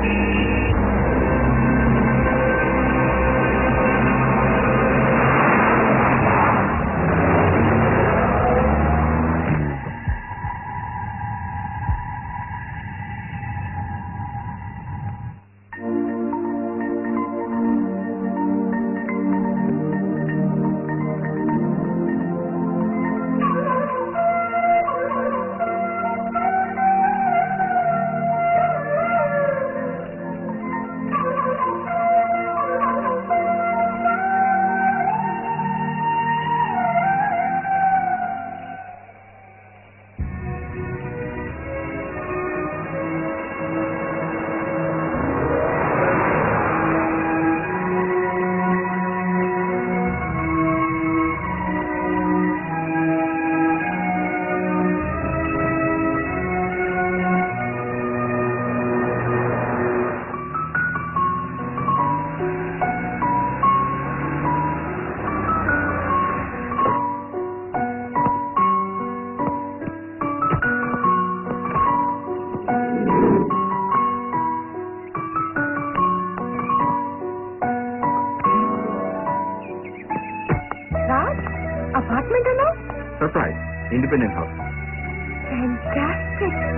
Raj apartment అన్నా surprise independent house fantastic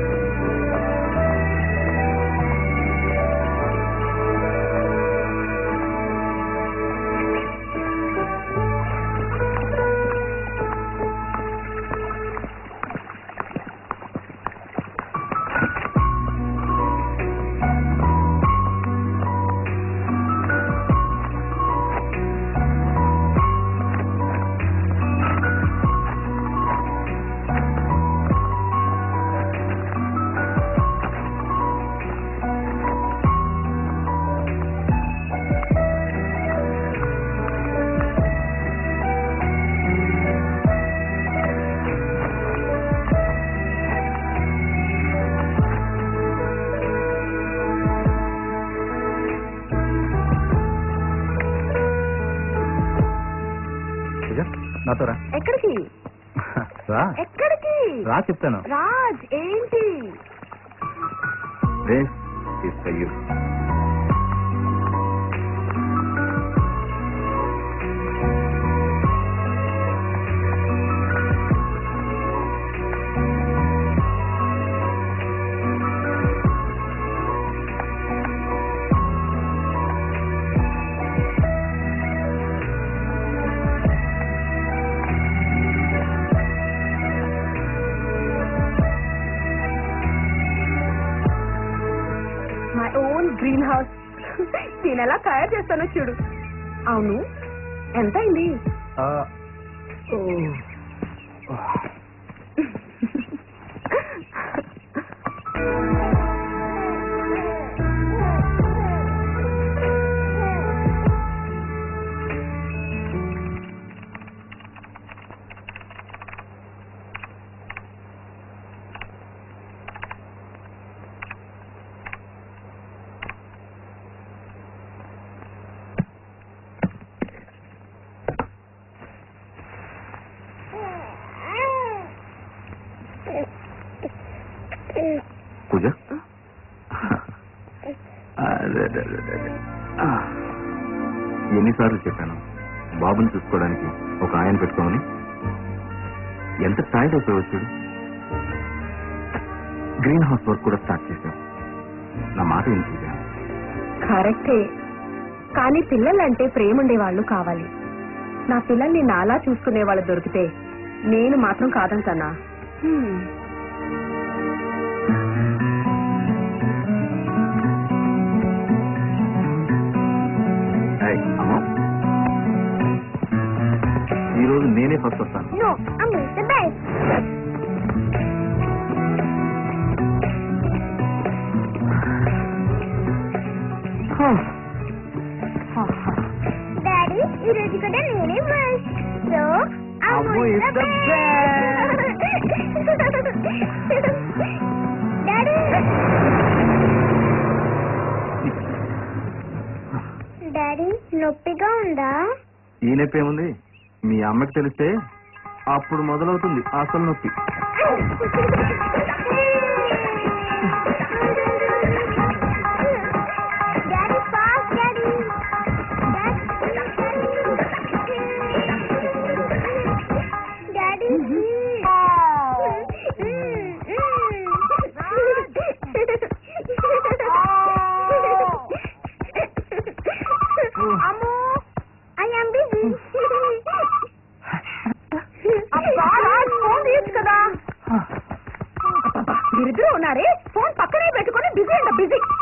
Pooja నాతో రా ఎక్కడికి రా ఎక్కడికి రా చెప్తాను రాజ్ ఏంటి race is for you my own greenhouse నేను ఎలా తయారు చేస్తానో చూడు అవును ఎంత అయింది పూజ అదే, అదే, అదే, అదే. ఆ. ఎన్నిసార్లు చెప్పాను బాబుని చూసుకోవడానికి ఒక ఆయన పెట్టుకోమని ఎంత టైర్డ్ అయిపోయావు చూడు గ్రీన్ హౌస్ వర్క్ కూడా స్టార్ట్ చేశాం నా మాట ఏం పూజ కరెక్టే కానీ పిల్లలంటే ప్రేమ ఉండే వాళ్ళు కావాలి నా పిల్లల్ని నాలా చూసుకునే వాళ్ళు దొరికితే నేను మాత్రం కాదంటానా హ్మ్. ఏయ్, అమ్మా ఈ రోజు నేనే ఫస్ట్ వస్తాను No, I'm the best. Daddy ఈ రోజు కూడా నేనే ఫస్ట్ సో అమ్మో, it's the డాడీ డాడీ నొప్పిగా ఉందా ఈ నొప్పి ఏముంది మీ అమ్మకి తెలిస్తే అప్పుడు మొదలవుతుంది అసలు నొప్పి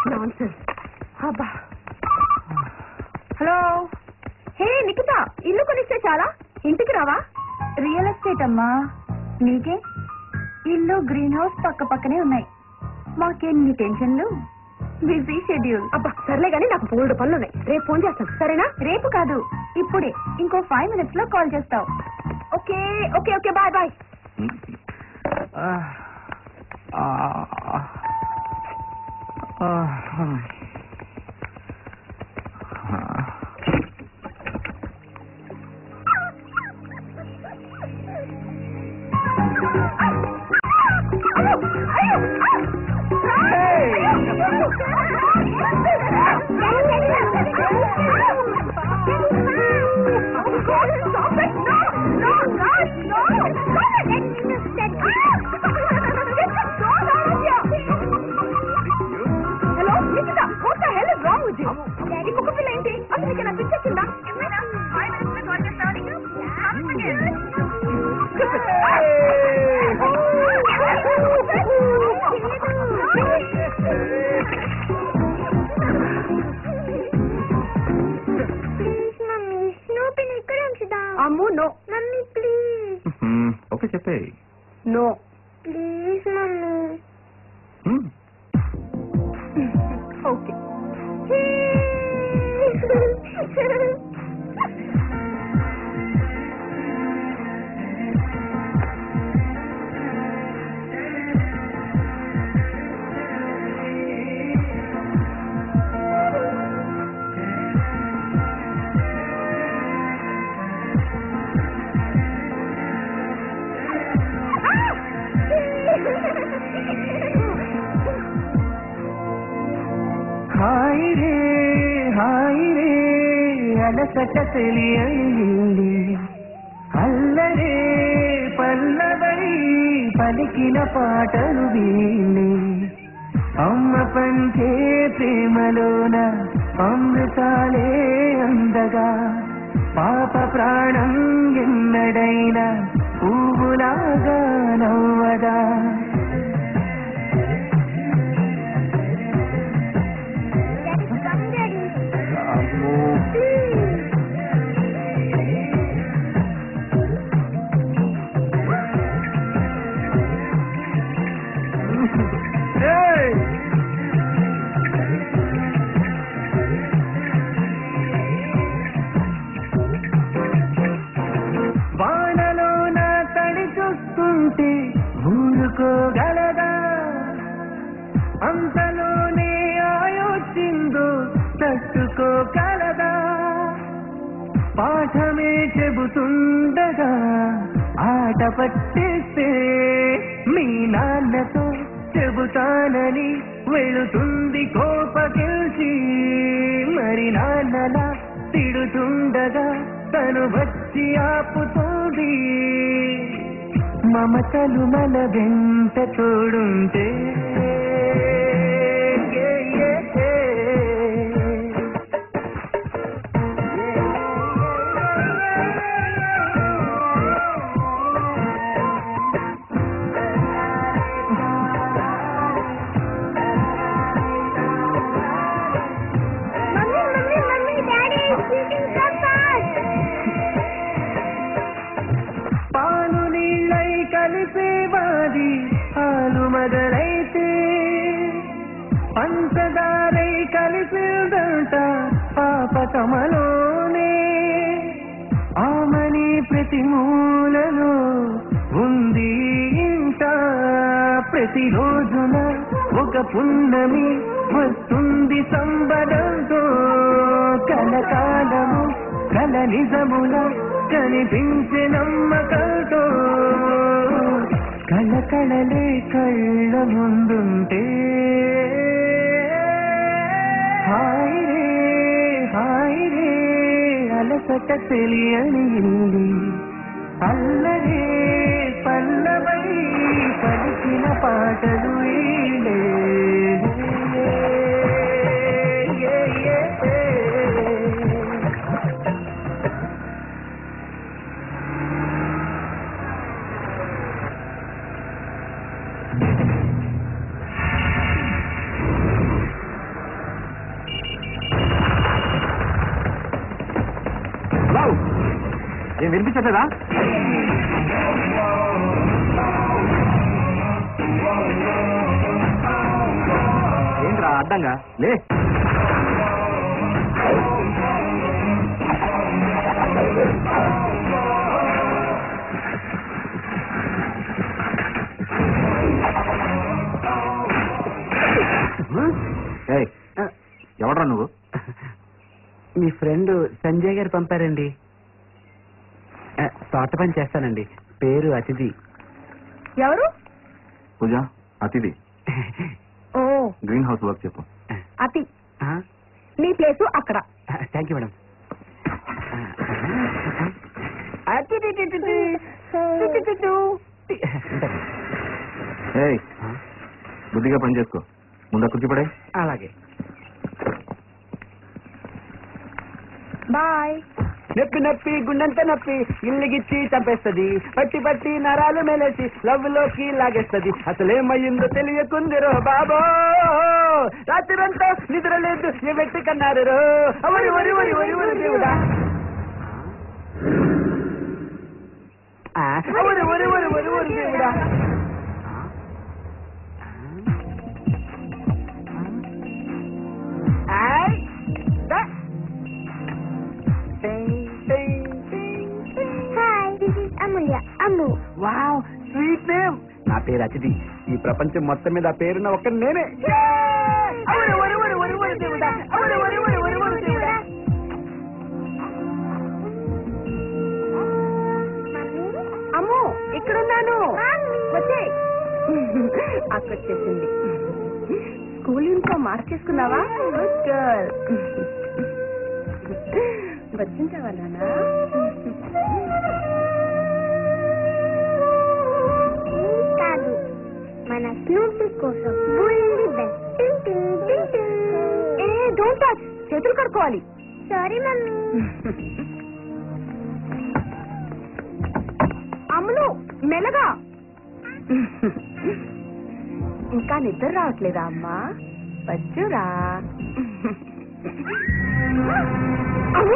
నాన్సెన్స్ అబ్బా హలో హే నిఖిత ఇల్లు కొనిస్తే చాలా ఇంటికి రావా రియల్ ఎస్టేట్ అమ్మా నీకే ఇల్లు గ్రీన్ హౌస్ పక్క పక్కనే ఉన్నాయి మాకెన్ని టెన్షన్లు బిజీ షెడ్యూల్ అబ్బా సర్లే గానీ నాకు బోల్డ్ పనులు ఉన్నాయి రేపు ఫోన్ చేస్తాను సరేనా రేపు కాదు ఇప్పుడే ఇంకో ఫైవ్ మినిట్స్ లో కాల్ చేస్తావు okay okay okay bye bye hello Nikhita what the hell is wrong with you daddy కుక్క పిల్ల ఏంటి అసలు నీకు నా పిచ్చెక్కిందా ఏమైనా ఫైవ్ మినిట్స్ లో కాల్ చేస్తావా నీకు ప్లీజ్ మమ్మీ స్నూపీని ఇక్కడ ఉంచుదా Ammu no mummy please okay చెప్పే no please mummy okay hi రే హాయ్ రే అలసట తెలియండి అల్లరే పల్లవై పలికిన పాటలు వీణి అమ్మ పంచే ప్రేమలోన అమృతాలే అందగా పాప ప్రాణం ఎన్నడైనా పువ్వులాగా నవ్వదా అమ్మో ఏయ్! వానలోన తడి చూస్తుంటే ఊరుకోగలదా అంతలోనే ఆయోచిందో తట్టుకోగలదా పాఠమే చెబుతుండగా ఆట పట్టిస్తే మీ నాన్నతో చెబుతానని వెళుతుంది కోపకెల్చి మరి నాన్నలా తిడుతుండగా తను వచ్చి ఆపుతుంది మమతలు మన వెంట చూడుంటే ఏ, ఏ, ఏ. Mummy mummy mummy daddy is speaking so fast పాలు నీళ్ళై కలిపేవాది పాలు మొదలైతే పంచదారై కలిపిందంట పాప కమలోనే ఆమని ప్రతి మూలలో ఉంది ఇంట ప్రతిరోజున ఒక పున్నమి వస్తుంది సంబరంతో కలకాలము కల నిజముల కనిపించే నమ్మకంతో కలకళలే కళ్ళ ముందుంటే హాయ్ రే హాయ్ రే అలసట తెలియని ఇల్లి అల్లరే పల్లవై పలికిన పాటలు వీళ్ళే ఏ, ఏ, ఏ. ఏం వినిపించట్లేదా ఏంట్రా అడ్డంగా లే ఏయ్, ఎవడ్రా నువ్వు మీ ఫ్రెండ్ సంజయ్ గారు పంపారండి ఆ, తోట పని చేస్తానండి పేరు అతిథి ఎవరు పూజ అతిథి ఓ గ్రీన్ హౌస్ వర్క్ చెప్పు అతి నీ ప్లేసు అక్కడ థ్యాంక్ యూ మేడం ఏయ్ బుద్ధిగా పని చేసుకో ముందు కుర్చీ పడే అలాగే బాయ్ నొప్పి నొప్పి గుండెంత నొప్పి ఇల్లుగిచ్చి చంపేస్తది పట్టి పట్టి నరాలు మేలేసి లవ్ లోకి లాగేస్తది అసలేమయ్యిందో తెలియకుందిరో బాబో రాత్రంతా నిద్ర లేదు వెట్టి కన్నారు రో వరి వరి వరి వరి వరి దేవుడా ఆ, వరి వరి వరి వరి వరి దేవుడా ఆయ్ దా. Ding, ding, ding, ding. Hi, this is Amelia. Amu. Wow sweet name నా పేరు అతిథి ఈ ప్రపంచం మొత్తం మీద ఆ పేరున్న ఒక్క నేనే అవును, ఒరి, ఒరి, ఒరి, ఒరి, దేవుడా. అవును, ఒరి, ఒరి, ఒరి, ఒరి, దేవుడా. అమ్మో ఇక్కడున్నాను వచ్చే అక్క వచ్చేసింది స్కూల్ యూనిఫామ్ మార్చేసుకున్నావా గుడ్ గర్ల్ వచ్చింటావా నానా కాదు మన స్నూపీ కోసం బుల్లి బెల్ టింగ్ టింగ్ టింగ్ టింగ్ ఏ డోంట్ టచ్ చేతులు కడుక్కోవాలి సారీ మమ్మీ అమ్ములు మెల్లగా ఇంకా నిద్ర రావట్లేదా అమ్మా వచ్చురా అమ్ము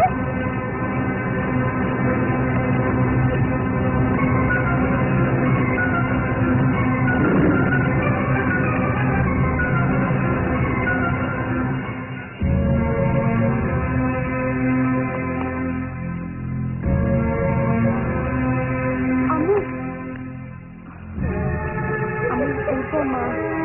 అమ్ము అమ్ము వెళ్ళిపోమ్మా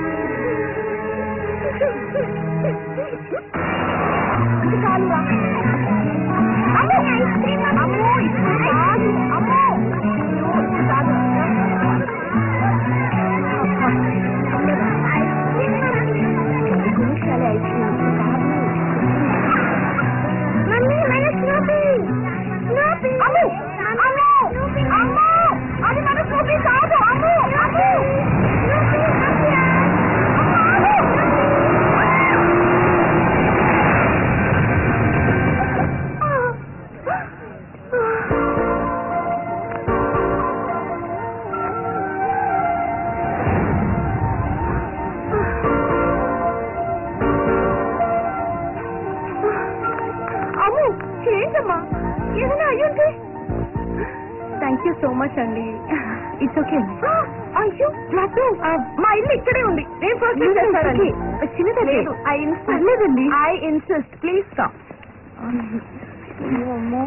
ఇది చాలురా అమ్ము అమ్ము ఇప్పుడు చాలు అమ్ము ఇప్పుడు చాలు ఐదు నిమిషాలే అయిపోయింది మమ్మీ మన స్నూపీ స్నూపీ అమ్ము అమ్ము అమ్ము అది మన స్కూటీ కాదు అమ్ము అమ్ము అమ్ము ఏంటమ్మా ఏదైనా అయ్యుంటే థ్యాంక్ యూ సో మచ్ అండి ఇట్స్ ఓకే అయ్యో లడ్డు మా ఇల్లు ఇక్కడే ఉంది నేను ఫస్ట్ చేస్తానండి చిన్నది లేదు ఐ పర్లేదండి ఐ ఇన్సిస్ట్ ప్లీజ్ స్టాప్ అమ్మో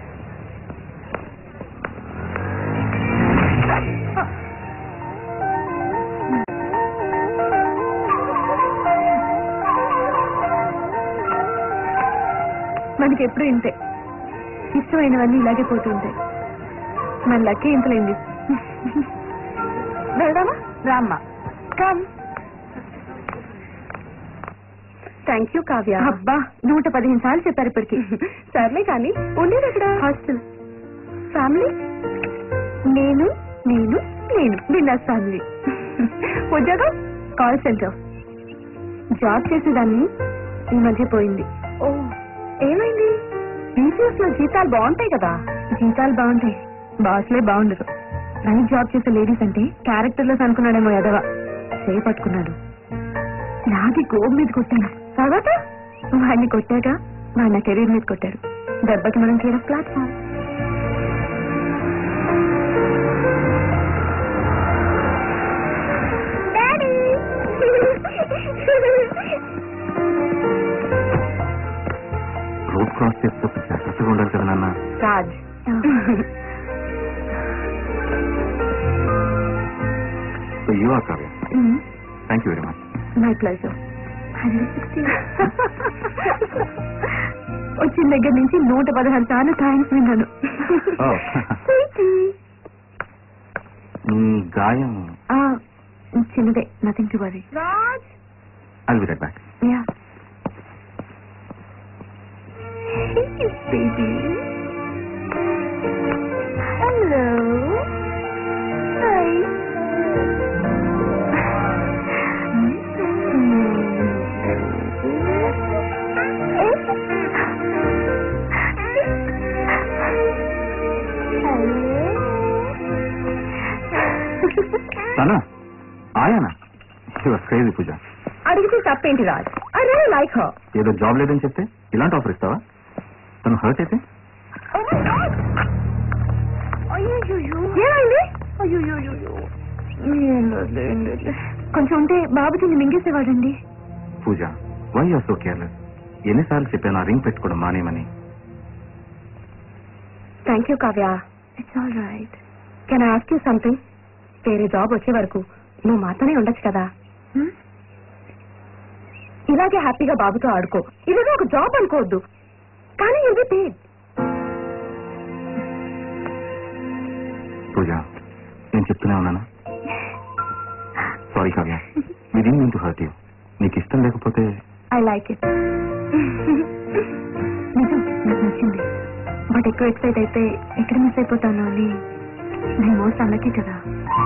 మనకి ఎప్పుడు ఇంతే ఇష్టమైనవన్నీ ఇలాగే పోతుంటాయి మన లక్కే ఇంతలేంది వెళ్దామా రామ్మా కమ్ థ్యాంక్ యూ కావ్య అబ్బా నూట పదిహేను సార్లు చెప్పారు ఇప్పటికి సర్లే కానీ ఉండేది ఎక్కడ హాస్టల్ ఫ్యామిలీ నేను నేను నేను బిందాస్ ఫ్యామిలీ ఉద్యోగం కాల్ సెంటర్ జాబ్ చేసేదాన్ని ఈ మధ్య పోయింది ఓ ఏమైంది టీచర్స్ లో జీతాలు బాగుంటాయి కదా జీతాలు బాగుంటాయి బాస్లే బాగుండదు నైట్ జాబ్ చేసే లేడీస్ అంటే క్యారెక్టర్ లెస్ అనుకున్నాడేమో ఎదవ చేయి పట్టుకున్నాడు నాది గోబ్ మీద కొట్టాను తర్వాత వాడిని కొట్టాక వాడి నా కెరీర్ మీద కొట్టాడు దెబ్బకి మనం చేయడం ప్లాట్ఫామ్ క్రాస్ చేస్తూ జాగ్రత్తగా ఉండాలి కదా నాన్న Raj so you are Kavya thank you very much my pleasure వచ్చిన దగ్గర నుంచి నూట పదహారు సార్లు థ్యాంక్స్ విన్నాను Oh. నీ గాయం ఆ, చిన్నదే nothing to worry Raj I'll be right back ya baby. Hello. Hi. తనా ఆయనా యువర్ క్రేజీ పూజ అడిగితే తప్పేంటి Raj I really like her ఏదో జాబ్ లేదని చెప్తే ఇలాంటి ఆఫర్ ఇస్తావా తను హర్ట్ అయితే ఏమైంది కొంచెం ఉంటే బాబు తిని మింగేసేవాడండి Pooja why are so careless ఎన్నిసార్లు చెప్పాను ఆ రింగ్ పెట్టుకోవడం మానేమని thank you Kavya it's all right can I ask you something వేరే జాబ్ వచ్చే వరకు నువ్వు మాతోనే ఉండొచ్చు కదా ఇలాగే హ్యాపీగా బాబుతో ఆడుకో ఇదేదో ఒక జాబ్ అనుకోవద్దు కానీ ఇది పేడ్ పూజ నేను చెప్తూనే ఉన్నానా sorry Kavya didn't mean to hurt you నీకు ఇష్టం లేకపోతే ఐ లైక్ ఇట్ నిజం నాకు నచ్చింది బట్ ఎక్కువ ఎక్సైట్ అయితే ఎక్కడ మిస్ అయిపోతాను అని నేను మోస్ట్ అన్నకే కదా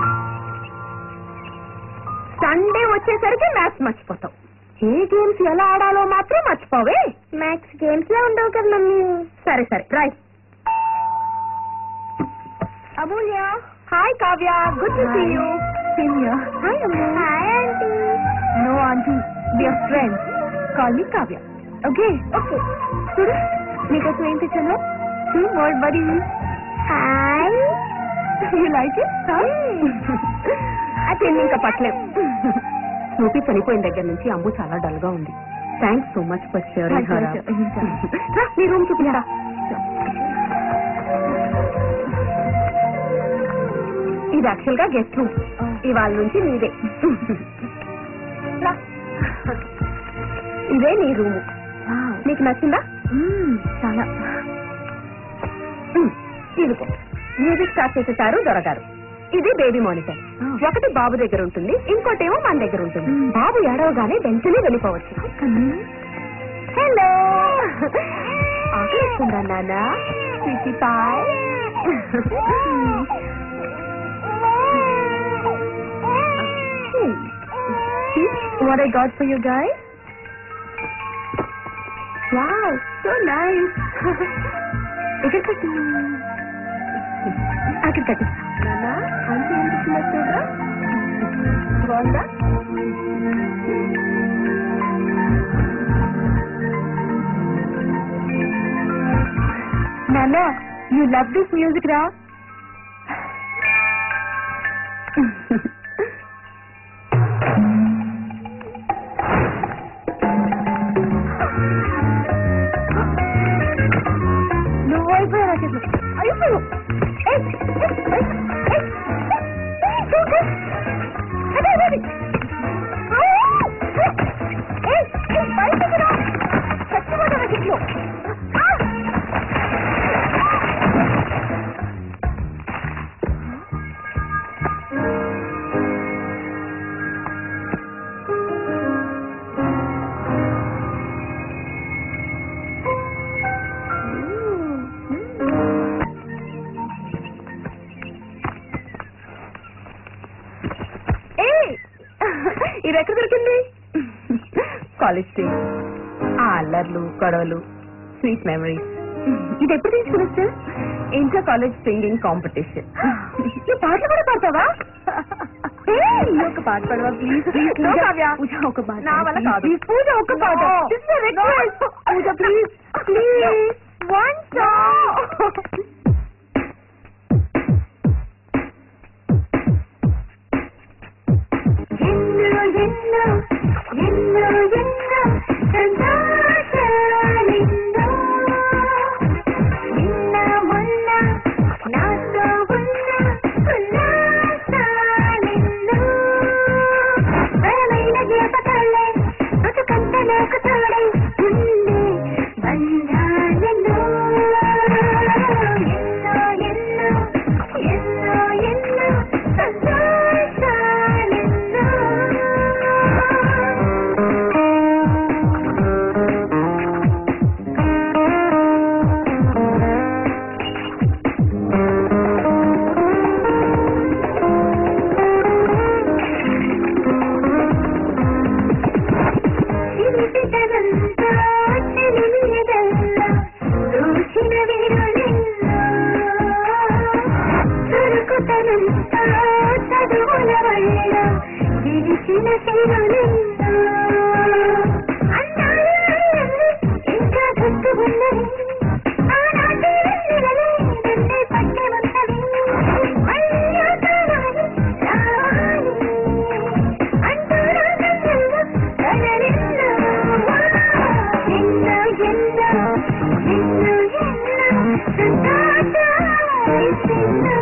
సండే వచ్చేసరికి మ్యాథ్స్ మర్చిపోతావు ఏ గేమ్స్ ఎలా ఆడాలో మాత్రం మర్చిపోవే మ్యాథ్స్ గేమ్స్ లో ఉండవు కదా మమ్మీ సరే సరే right Amulya hi Kavya good to see you hi అమ్మ hi aunty no aunty we are friends call me Kavya okay okay చూడు నీకోసం ఏం తెచ్చాను two more buddy hi you like it అదే ఇంకా పట్టలేం స్నూపీ చనిపోయిన దగ్గర నుంచి అమ్ము చాలా డల్ గా ఉంది thanks so much for sharing her నీ రూమ్ చూపించరా ఇది యాక్చువల్ గా గెస్ట్ రూమ్ ఇవాళ నుంచి నీదే రా. ఇదే నీ రూము నీకు నచ్చిందా చాలా ఇదిగో మ్యూజిక్ స్టార్ట్ చేసేసారు దొరగారు ఇది బేబీ మానిటర్ ఒకటి బాబు దగ్గర ఉంటుంది ఇంకోటేమో మన దగ్గర ఉంటుంది బాబు ఏడవగానే వెంటనే వెళ్ళిపోవచ్చు హలో ఆకలిస్తుందా నాన్న sweetie pie what I got for you guys? Wow, so nice. ఇక్కడ కట్టు అక్కడ కట్టు నాన్న ఆంటీ అనిపిస్తున్నా చూడరా బాగుందా నాన్న యూ లవ్ దిస్ మ్యూజిక్ రా నువ్వు అయిపోయావు రాకేష్ అయిపోయావు ఏయ్, ఏయ్, ఏయ్, ఏయ్, ఏయ్, చూడు. అదే, అదే, అదే. ఆ, ఏయ్, ఏయ్, బయటికి రా. చచ్చిపోతావు రాకేష్లో. ఆ. ఏయ్! ఇది ఎక్కడ దొరికింది కాలేజ్ డే ఆ అల్లర్లు గొడవలు స్వీట్ మెమరీస్ ఇది ఎప్పుడు తీసుకుని sir inter college singing competition ఈ పాటలు కూడా పాడతావా ఏయ్, ఒక పాట పాడవా ప్లీజ్ ప్లీజ్ పూజ ఒక పాట నా వల్ల కాదు పూజ ఒక పాట Pooja please please one song ఎన్నో ఎన్నో ఎన్నో ఎన్నో సంతోషాలెన్నో ఇంకా గుర్తు ఉన్నది ఆనాటి వెన్నెలలే నన్నే పట్టి ఉన్నది మళ్ళీ కావాలి రావాలి అంటూ నా కన్నుల్లో కలలిందో ఎన్నో ఎన్నో ఎన్నో ఎన్నో సంతోషాలిసిందో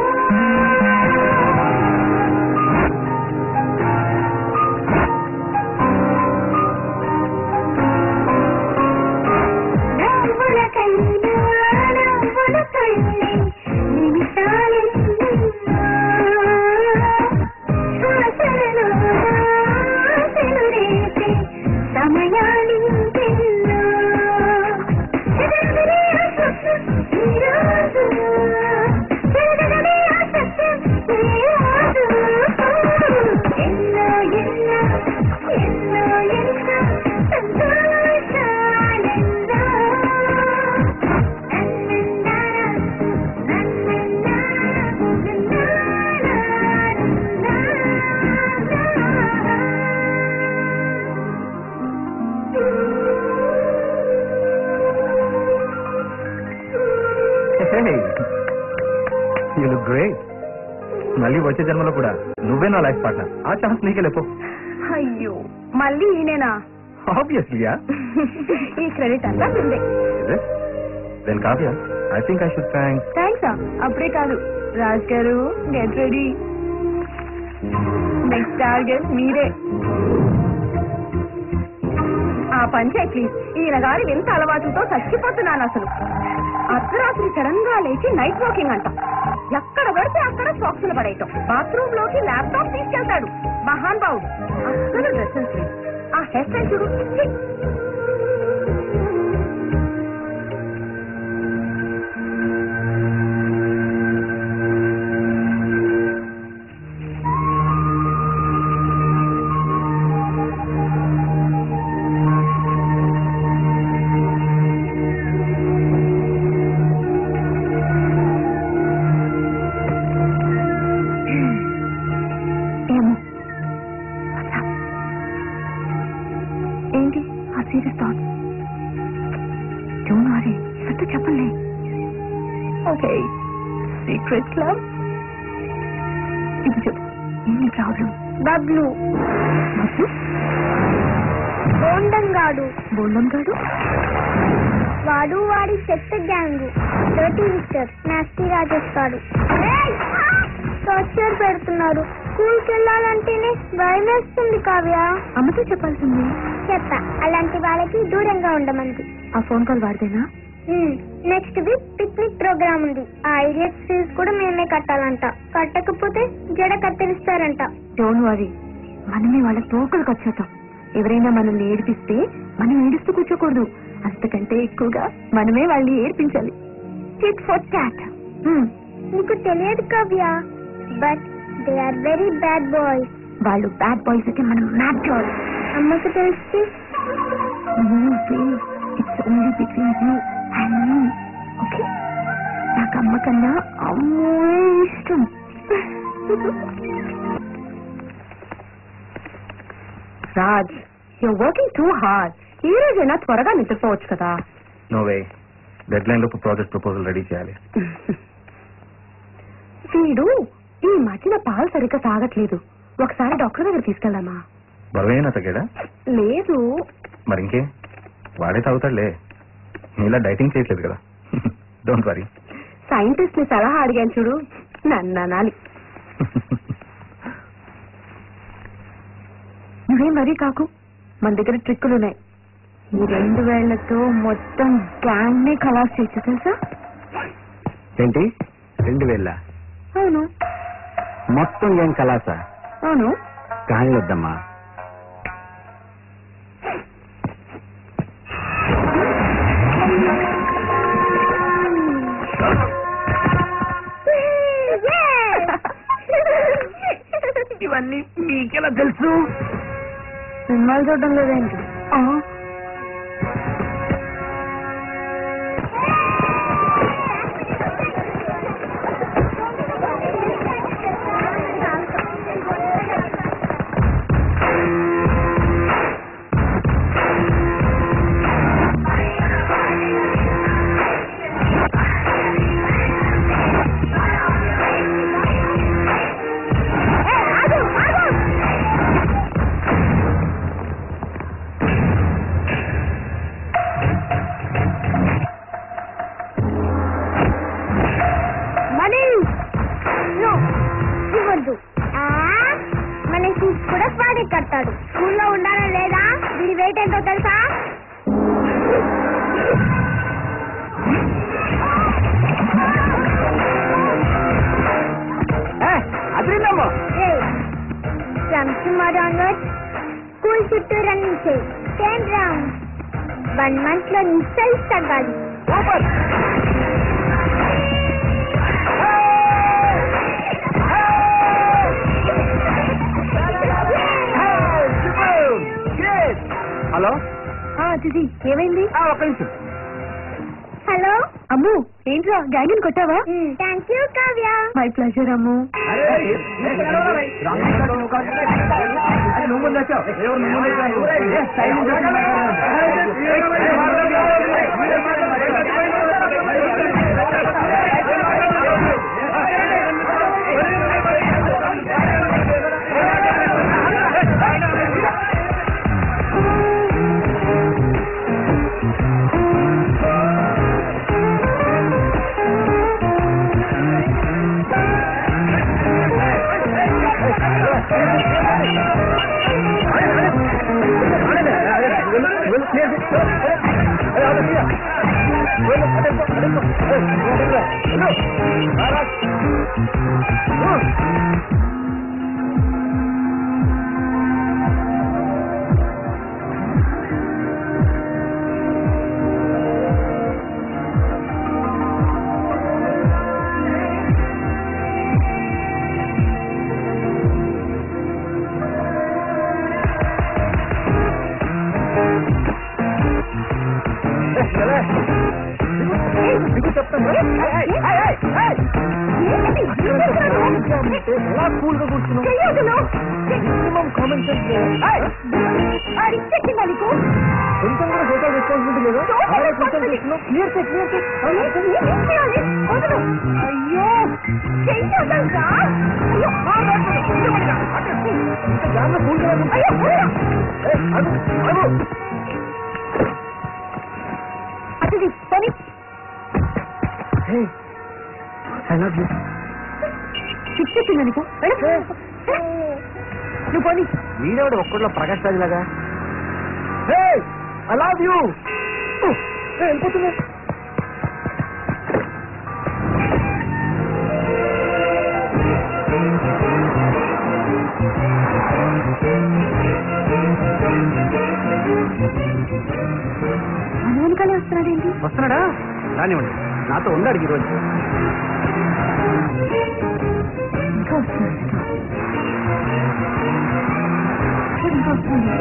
నవ్వులకైనా నవ్వులకైనా నిమిషాలెన్నో శ్వాసలలో ఆశలు రేపే సమయాలింకెన్నో చెదరగని ఆ స్వప్నం ఈ రోజు చెదరగని ఆ సత్యం ఈ రోజు ఎన్నో ఎన్నో ఎన్నో ఎన్నో సంతోషాలెన్నో యూ లుక్ గ్రేట్ మళ్ళీ వచ్చే జన్మలో కూడా నువ్వే నా లైఫ్ పార్ట్నర్ ఆ ఛాన్స్ నీకే లేపో అయ్యో మళ్ళీ ఈయనేనా ఆబ్వియస్లీ యా ఈ క్రెడిట్ అంతా నిందే then Kavya I think I should thank thanks అప్పుడే కాదు రాజ్ గారు గెట్ రెడీ నెక్స్ట్ టార్గెట్ మీరే ఆ పంచే ప్లీజ్ ఈయన గారి వింత అలవాటుతో చచ్చిపోతున్నాను అసలు అర్ధరాత్రి సడన్ గా లేచి నైట్ వాకింగ్ అంట ఎక్కడ పడితే అక్కడ సాక్సులు పడేయటం బాత్రూమ్ లోకి ల్యాప్టాప్ తీసుకెళ్తాడు మహాన్ బాబు అసలు డ్రెస్సెస్ లేవు. ఆ హెయిర్ స్టైల్ చూడు ఛీ! ఏమో అచ్చా. ఏంటి ఆ సీరియస్ థాట్ డోంట్ వరీ ఎవరితో చెప్పలే ఓకే సీక్రెట్ క్లబ్ ఇది చెప్పు ఏంటి ప్రాబ్లం బబ్లు బోండంగాడు బోల్డం గాడు వాడు వాడి చెత్త గ్యాంగ్ డర్టీ విస్టర్ నాస్టీ రాజేష్ గాడు టార్చర్ పెడుతున్నారు స్కూల్కి వెళ్ళాలంటేనే భయం వేస్తుంది కావ్య అమ్మతో చెప్పాల్సింది చెప్పా అలాంటి వాళ్ళకి దూరంగా ఉండమంది ఆ ఫోన్ కాల్ వాడిదేనా నెక్స్ట్ వీక్ పిక్నిక్ ప్రోగ్రామ్ ఉంది ఆ ఐడియస్ ఫీజు కూడా మేమే కట్టాలంట కట్టకపోతే జడ కత్తిరిస్తారంట డోంట్ వరీ మనమే వాళ్ళ తోకలు వచ్చేద్దాం ఎవరైనా మనల్ని ఏడిపిస్తే మనం ఏడుస్తూ కూర్చోకూడదు అంతకంటే ఎక్కువగా మనమే వాళ్ళని ఏడిపించాలి టిట్ ఫర్ టాట్ నీకు తెలియదు Kavya but they are very bad boys వాళ్ళు బ్యాడ్ బాయ్స్ అయితే మనం మ్యాప్ చేయాలి అమ్మకు తెలిసి it's only between you and me okay నాకు అమ్మ కన్నా అమ్మో ఇష్టం Raj you working too hard ఈ రోజైనా త్వరగా నిద్రపోవచ్చు కదా నో వే డెడ్ లైన్ లోపు ప్రాజెక్ట్ ప్రపోజల్ రెడీ చేయాలి వీడు ఈ మధ్యన పాలు సరిగ్గా తాగట్లేదు ఒకసారి డాక్టర్ దగ్గర తీసుకెళ్దామా బరువైనా తగ్గాడా లేదు మరి ఇంకే వాడే తాగుతాడులే నీలా డైటింగ్ చేయట్లేదు కదా డోంట్ వరీ సైంటిస్ట్ ని సలహా అడిగాను చూడు నన్ను అనాలి నువ్వేం మరీ కాకు మన దగ్గర ట్రిక్కులు ఉన్నాయి ఈ రెండు వేళ్లతో మొత్తం గ్యాంగ్ ని ఖలాస్ చేయొచ్చు తెలుసా ఏంటి రెండు వేల అవును మొత్తం ఏం కలాసా అవును కానీ వద్దమ్మా ఇవన్నీ మీకెలా తెలుసు సినిమాలు చూడడం లేదేంటి మనీ నో ఇవ్వద్దు మన ఫీజు కూడా వాడే కడతాడు స్కూల్లో ఉండాలా లేదా వీడి వెయిట్ ఎంతో తెలుసా అదిరిందమ్మా ఫ్రమ్ టుమారో ఆన్వర్డ్ స్కూల్ చుట్టూ రన్నింగ్ చేయి టెన్ రౌండ్ వన్ మంత్ లో నీ సైజ్ తగ్గాలి సూపర్ హలో చిచి ఏమైంది ఒక్క నిమిషం హలో అమ్ము ఏంట్రా గ్యాంగిన్ కొట్టావా thank you Kavya my pleasure Ammu నువ్వు ముందు వచ్చావు ఎవరు నువ్వు ముందు వచ్చావు? ఏ, సైడ్ నుంచి ఎలా కూల్ గా కూర్చున్నావు మినిమం కామన్ సెన్స్ కొంచెం కూడా సోషల్ రెస్పాన్సిబిలిటీ లేదు అలాగే కూర్చొని చేస్తున్నావు క్లియర్ చెక్ క్లియర్ చెక్ అయ్యో చెయ్యి వదలరా? అయ్యో, ఇంకా దాంట్లో కూల్ గా అయ్యో, అయ్యో. అతిథి పని ఐ లవ్ యూ చిచ్చెక్కిందా నీకు వెళ్ళు. నువ్వు పోనీ వీడేవాడు ఒక్కడిలో ప్రకాష్ రాజ్ లాగా ఐ లవ్ యూ వెళ్ళిపోతున్నా మన వెనకాలే వస్తున్నాడేంటి వస్తున్నాడా రానివ్వండి నాతో ఉన్నాడు ఈరోజు ఇంకా వస్తున్నాడు ఇంకా వస్తున్నాడు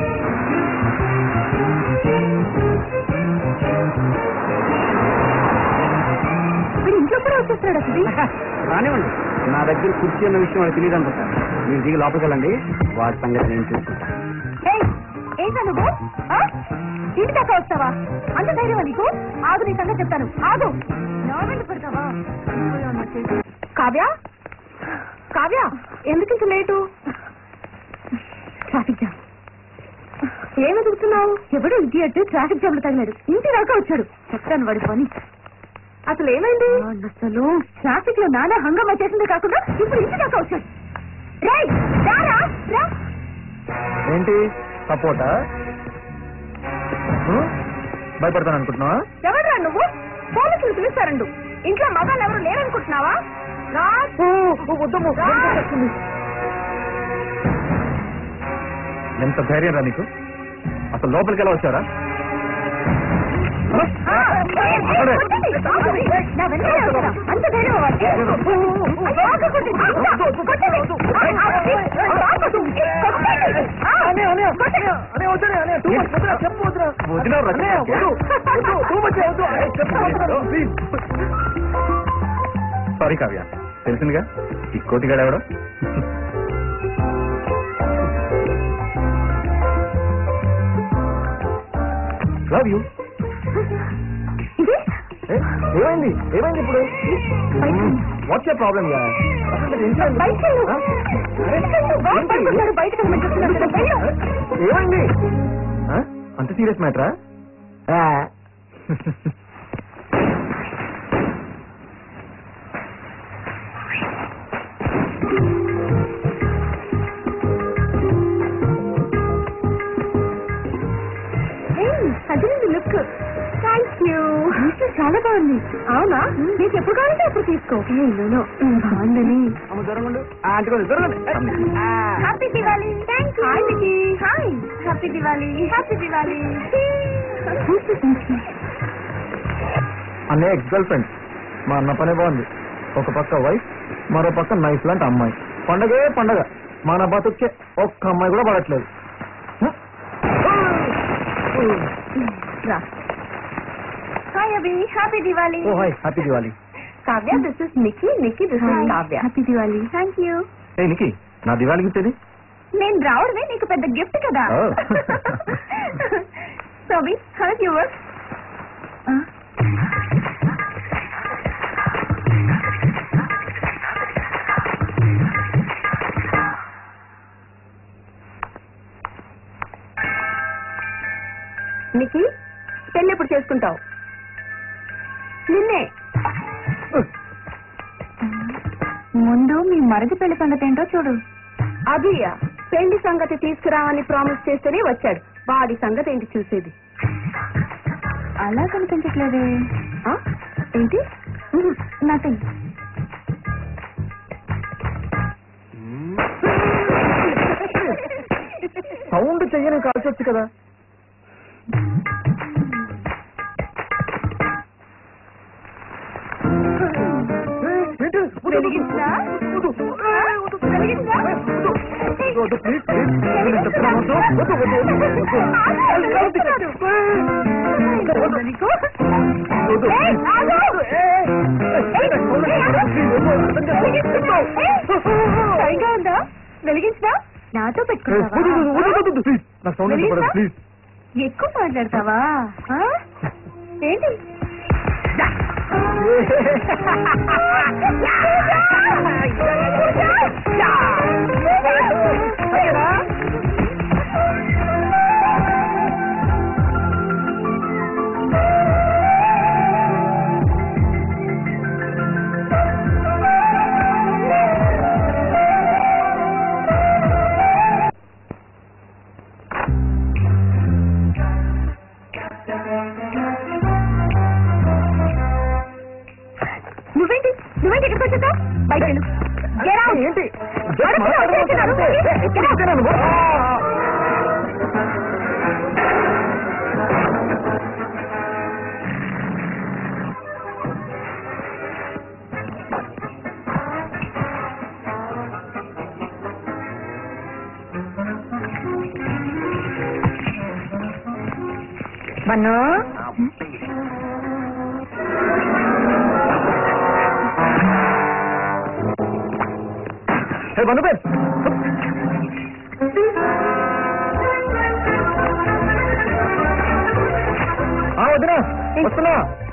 వీడు ఇంట్లో కూడా వచ్చేస్తున్నాడు అసలు రానివ్వండి నా దగ్గర కుర్చీ అన్న విషయం వాడికి తెలియదు అనుకుంటా మీరు దిగి లోపలికి వెళ్ళండి వాడి సంగతి నేను చూసుకుంటా ఏయ్, ఏంటా నువ్వు ఆ? ఇంటి దాకా వస్తావా అంత ధైర్యమా నీకు ఆగు నీ సంగతి చెప్తాను ఆగు నా వెంట పెడతావా కావ్య కావ్య ఎందుకు ఇంత లేటు ట్రాఫిక్ జామ్ ఏం వెతుకుతున్నావు ఎవడు ఇడియట్ ట్రాఫిక్ జామ్ లో తగిలాడు ఇంటి దాకా వచ్చాడు చెప్తాను వాడి పని అసలు ఏమైంది అసలు ట్రాఫిక్ లో నానా హంగామా చేసిందే కాకుండా ఇప్పుడు ఇంటి దాకా వచ్చాడు రేయ్ రారా రా ఏంటి సపోర్టా భయపడతాను అనుకుంటున్నావా ఎవడ్రా నువ్వు పోలీసులు పిలుస్తారండు ఇంట్లో మగాళ్ళు ఎవరు లేరనుకుంటున్నావా రా వద్దమ్ము ఎంత ధైర్యం రా నీకు అసలు లోపలికి ఎలా వచ్చారా ఆ, కొట్టండి, ఆగండి. నా వెనకాలే వస్తారా? అంత ధైర్యం వాడికి? అయ్యో, ఆగకండి. కొట్టండి. ఆ, ఆ, ఆగకండి. కొట్టండి. ఆ, కొట్టండి. సారీ కావ్య తెలిసిందిగా ఈ కోతిగాడు ఎవడో లవ్ యూ ఇది ఏమైంది ఏమైంది ఇప్పుడు బయట వాట్స్ ఏ ప్రాబ్లం బయట బాగుపడుతున్నారు బయటకు వెళ్ళమని చెప్తున్నారు కదా, వెళ్ళు. ఏమైంది అంత సీరియస్ మ్యాటరా అదిరింది లుక్ థ్యాంక్ యూ చాలా బాగుంది అవునా నీకు ఎప్పుడు కావాలంటే అప్పుడు తీసుకో నేను బాగుందని అమ్మ దూరంగా ఉండు. ఆ, అంటుకోండి దూరంగా ఉండు. ఆ. Happy Diwali thank you hi Nikki hi happy Diwali happy Diwali అనే ఎక్స్ గర్ల్ ఫ్రెండ్ మా అన్న పనే బాగుంది ఒక పక్క వైఫ్ మరో పక్క నైఫ్ లాంటి అమ్మాయి పండగే పండగ మన బతుకే ఒక్క అమ్మాయి కూడా పడట్లేదు రా hi Abhi happy Diwali oh hi happy Diwali Kavya this is Nikki Nikki this is Kavya happy Diwali thank you ఏ నికి నా దివాళి గిఫ్ట్ ఇది నేను రావడమే నీకు పెద్ద గిఫ్ట్ కదా Oh. సోబి హలో యువర్స్ నికి పెళ్ళి ఎప్పుడు చేసుకుంటావు నిన్నే ముందు మీ మరది పెళ్లి సంగతి ఏంటో చూడు అదియా పెళ్లి సంగతి తీసుకురావని ప్రామిస్ చేస్తేనే వచ్చాడు వాడి సంగతి ఏంటి చూసేది అలా కనిపించట్లేదే ఆ? ఏంటి నథింగ్ సౌండ్ చెయ్యని కాల్చొచ్చు కదా వెలిగించరా? వెలిగించరా? ఏయ్, ఆగు! సరిగా ఉందా వెలిగించదా నాతో పెట్టుకుంటావా నాకు సౌండ్ వెలిగించరా? ప్లీజ్ ఎక్కువ మాట్లాడతావా ఆ? ఏంటి నువ్వేంటి నువ్వేంటి ఇక్కడికి వచ్చేదా బయట వెళ్ళు. Get out. ఏంటి అడుగుతున్నా, వచ్చేస్తున్నారు. Get out. బన్ను హే బంధు పేరు వదినా వస్తున్నా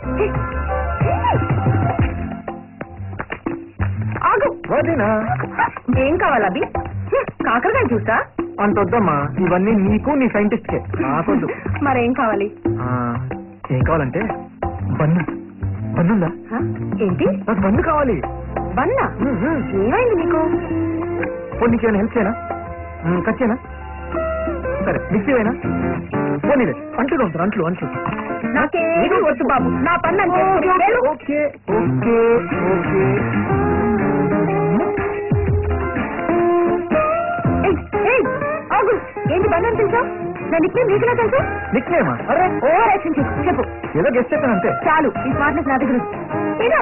ఆగు వదినా ఏం కావాలి అభి హ్మ్, కాకరకాయ చూసా అంత వద్దమ్మా ఇవన్నీ నీకు నీ సైంటిస్ట్ కే నాకొద్దు మరేం కావాలి ఆ, ఏం కావాలంటే బన్ను బన్నుందా హ? ఏంటి నాకు బన్ను కావాలి బన్నా ఉమ్, ఉమ్. ఏమైంది నీకు పోనీ నీకేమైనా హెల్ప్ చేయనా ఉమ్, కట్ చేయనా సరే మిక్సీ అయినా పోనీలే అంట్లు తోముతాను అంట్లు అంట్లు నాకేమీ వద్దు బాబు నా పని నేను ఓకే చేసుకుని వెళ్ళు. ఓకే ఓకే ఓకే ఏయ్, ఏయ్, ఆగు ఏంటి పని అని తెలుసా నా నిక్నేమ్ నీకులా తెలుసా నిక్నేమా అరే ఓవర్ యాక్షన్ చెప్పు చెప్పు ఏదో గెస్ట్ చెప్పాను అంతే చాలు ఈ స్మార్ట్నెస్ నా దగ్గర ఉంది. ఏదో.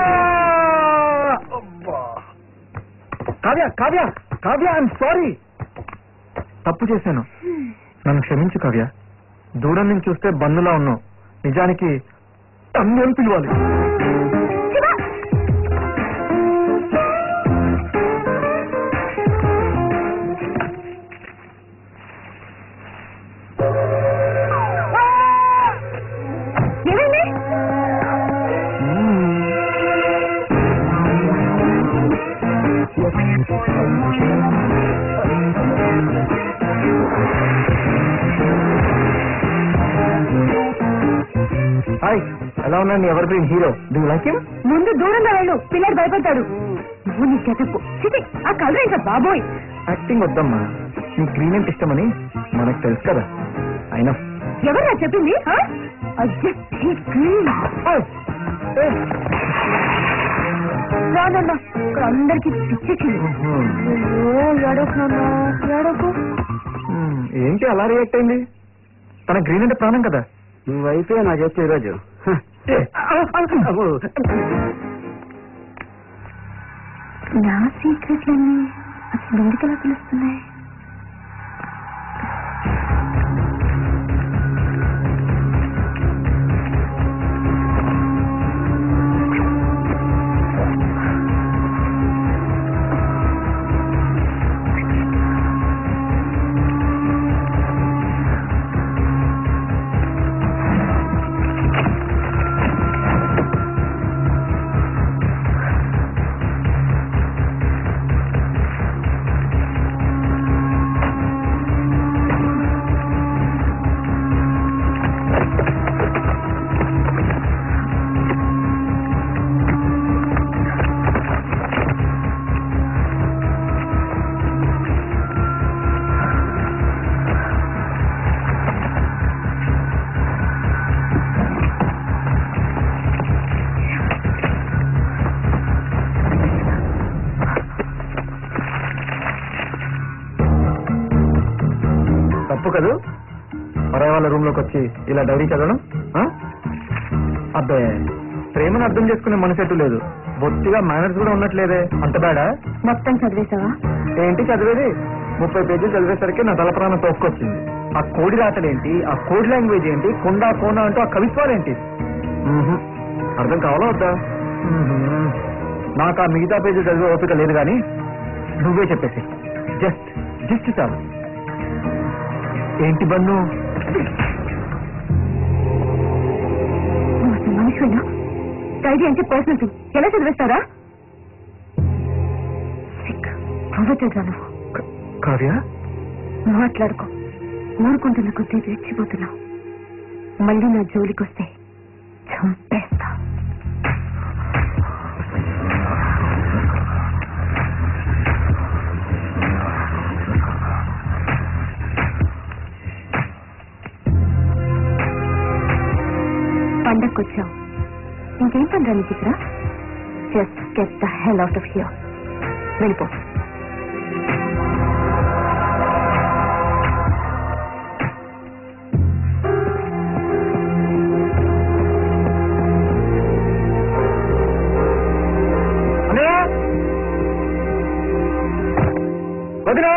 అబ్బా. కావ్య కావ్య కావ్య ఐఎమ్ సారీ తప్పు చేశాను నన్ను క్షమించు కావ్య దూరం నుంచి చూస్తే బంధులా ఉన్నావు నిజానికి తమ్మి అని పిలవాలి శివ! ఏమైంది హాయ్ ఎలా ఉన్నాను evergreen hero do like him ముందు దూరంగా వెళ్ళు పిల్లడు భయపడతాడు నువ్వు నీ చెతప్పు చిటి ఆ కలర్ ఇంకా బాబోయ్ యాక్టింగ్ వద్దమ్మా నీ గ్రీన్ అంటే ఇష్టమని మనకు తెలుసు కదా అయినా ఎవరా చెప్పింది ఆ? అయ్యో, ఈ green. రానన్నా ఇక్కడ అందరికి పిచ్చెక్కింది అయ్యో ఏడోకు నాన్న ఏడోకు హ్మ్, ఏంటి అలా రియాక్ట్ అయింది తన గ్రీన్ అంటే ప్రాణం కదా నువ్వైతే నాకు చెప్తే ఈరోజు ఏ, అబ్బో. నా సీక్రెట్లన్నీ అసలు ఎందుకు ఎలా తెలుస్తున్నాయి తప్పు కదూ పరాయి వాళ్ళ రూమ్ లోకి వచ్చి ఇలా డైరీ చదవడం ఆ? అబ్బే ప్రేమను అర్థం చేసుకునే మనసెట్టు లేదు బొత్తిగా మేనర్స్ కూడా ఉన్నట్లేదే అంత బేడా మొత్తం చదివేశావా ఏంటి చదివేది ముప్పై పేజీలు చదివేసరికి నా తల ప్రాణం తోసుకొచ్చింది ఆ కోడి రాతలేంటి ఆ కోడ్ లాంగ్వేజ్ ఏంటి కొండ కోన అంటూ ఆ కవిత్వాలేంటి మ్మ్హ్. అర్థం కావాలా వద్దా మ్మ్హ్. నాకు ఆ మిగతా పేజీలు చదివే ఓపిక లేదు కానీ నువ్వే చెప్పేసి జస్ట్ జస్ట్ చాలు ఏంటి బన్ను నువ్వు అసలు మనిషివేనా డైరీ అంటే పర్సనల్ థింగ్ ఎలా చదివేస్తారా సిక్ ప్రొవెటెడ్ నువ్వు క- కావ్య మాట్లాడుకో ఊరుకుంటున్న కొద్దీ రెచ్చిపోతున్నావు మళ్ళీ నా జోలికొస్తే చంపేస్తా పండక్కొచ్చావు ఇంకేం పని రా నీకు ఇక్కడ just get the hell out of here వెళ్ళిపో అన్నయ్య వదినా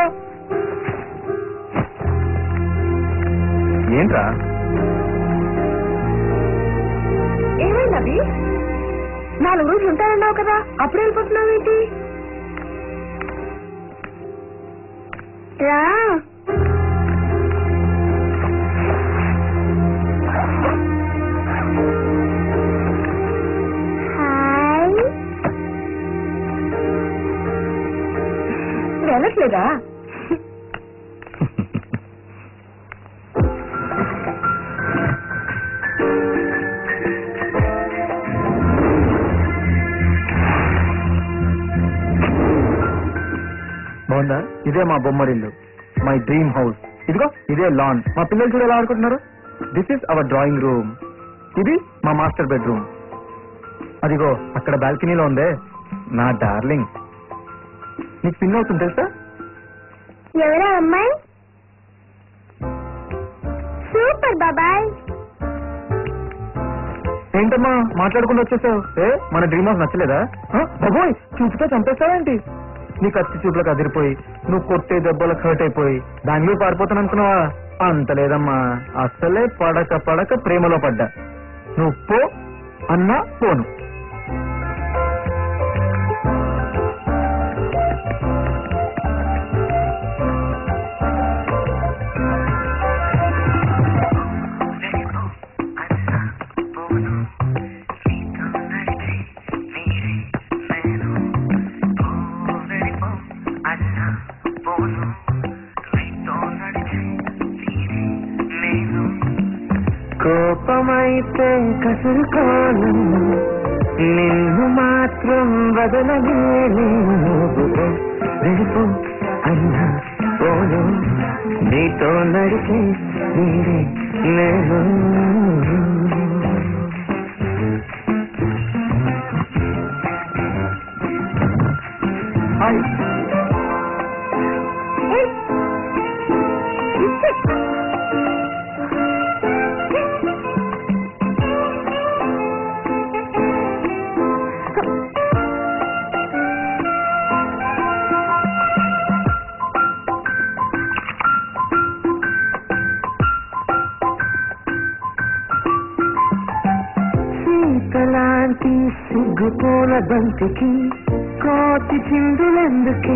ఏంట్రా ఏమైంది అవి నాలుగు రోజులు ఉంటానన్నావు కదా అప్పుడు వెళ్ళిపోతున్నావు ఏంటి రా హాయ్ వెళ్ళట్లేదా బాగుందా ఇదే మా బొమ్మరిల్లు మై డ్రీమ్ హౌస్ ఇదిగో ఇదే లాన్ మా పిల్లలు చూడ ఎలా ఆడుకుంటున్నారు this is our drawing room ఇది మా మాస్టర్ బెడ్రూమ్ అదిగో అక్కడ బాల్కనీలో ఉందే నా డార్లింగ్ నీకు పిన్ అవుతుంది తెలుసా ఎవరా అమ్మాయి సూపర్ బాబాయ్ ఏంటమ్మా మాట్లాడుకుంటూ వచ్చేసావు ఏ మన డ్రీమ్ హౌస్ నచ్చలేదా ఆ, బాబోయ్ చూపుతో చంపేస్తావేంటి నీ కత్తి చూపులకు అదిరిపోయి నువ్వు కొట్టే దెబ్బలకు హర్ట్ అయిపోయి బెంగళూరు పారిపోతాను అనుకున్నావా అంత లేదమ్మా అసలే పడక పడక ప్రేమలో పడ్డా నువ్వు పో అన్నా పోను కోపమై అయితే కసురుకోను నిన్ను మాత్రం వదలలేను వెళ్ళిపో అన్నా పోను నీతో నడిచే నీరే నేను హాయ్ శీతలాంటి సిగ్గుపూల బంతికి కోటి చిందులెందుకే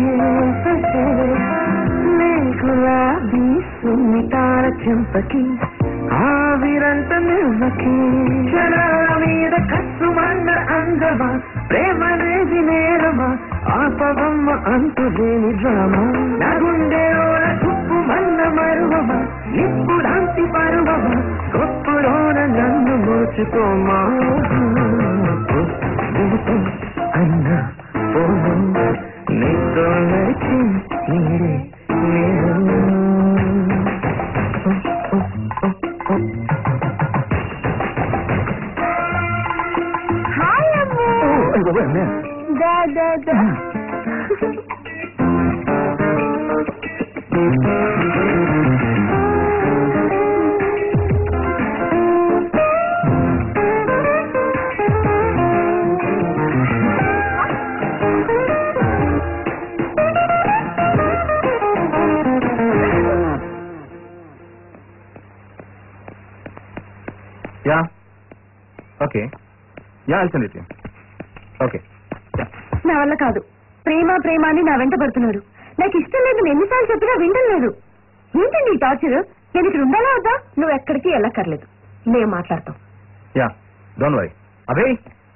గులాబీ సున్నితాల చెంపకి ఆవిరంత నివ్వకి క్షణాల మీద కసుమన్న అందమా ప్రేమనేది నేరమా ఆపవమ్మ అంతులేని డ్రామా నా గుండెలోన తుప్పు మన్న మరువమా ఇప్పుడాంతి పరువమా గొప్పలోన నన్ను మోచుకోమా అన్న పోను నీతో నడిచి నీరే నేను హాయ్ అమ్ము దా దా దా yeah okay yeah I'll send it okay నా వల్ల కాదు ప్రేమ ప్రేమ అని నా వెంట పడుతున్నాడు నాకు ఇష్టం లేదు నేను ఎన్నిసార్లు చెప్పినా వింటం లేదు ఏంటండి ఈ టార్చర్ నేను ఇక్కడ ఉండాలా వద్దా నువ్వు ఎక్కడికి వెళ్ళక్కర్లేదు నేను మాట్లాడతాం యా డోంట్ వరీ అదే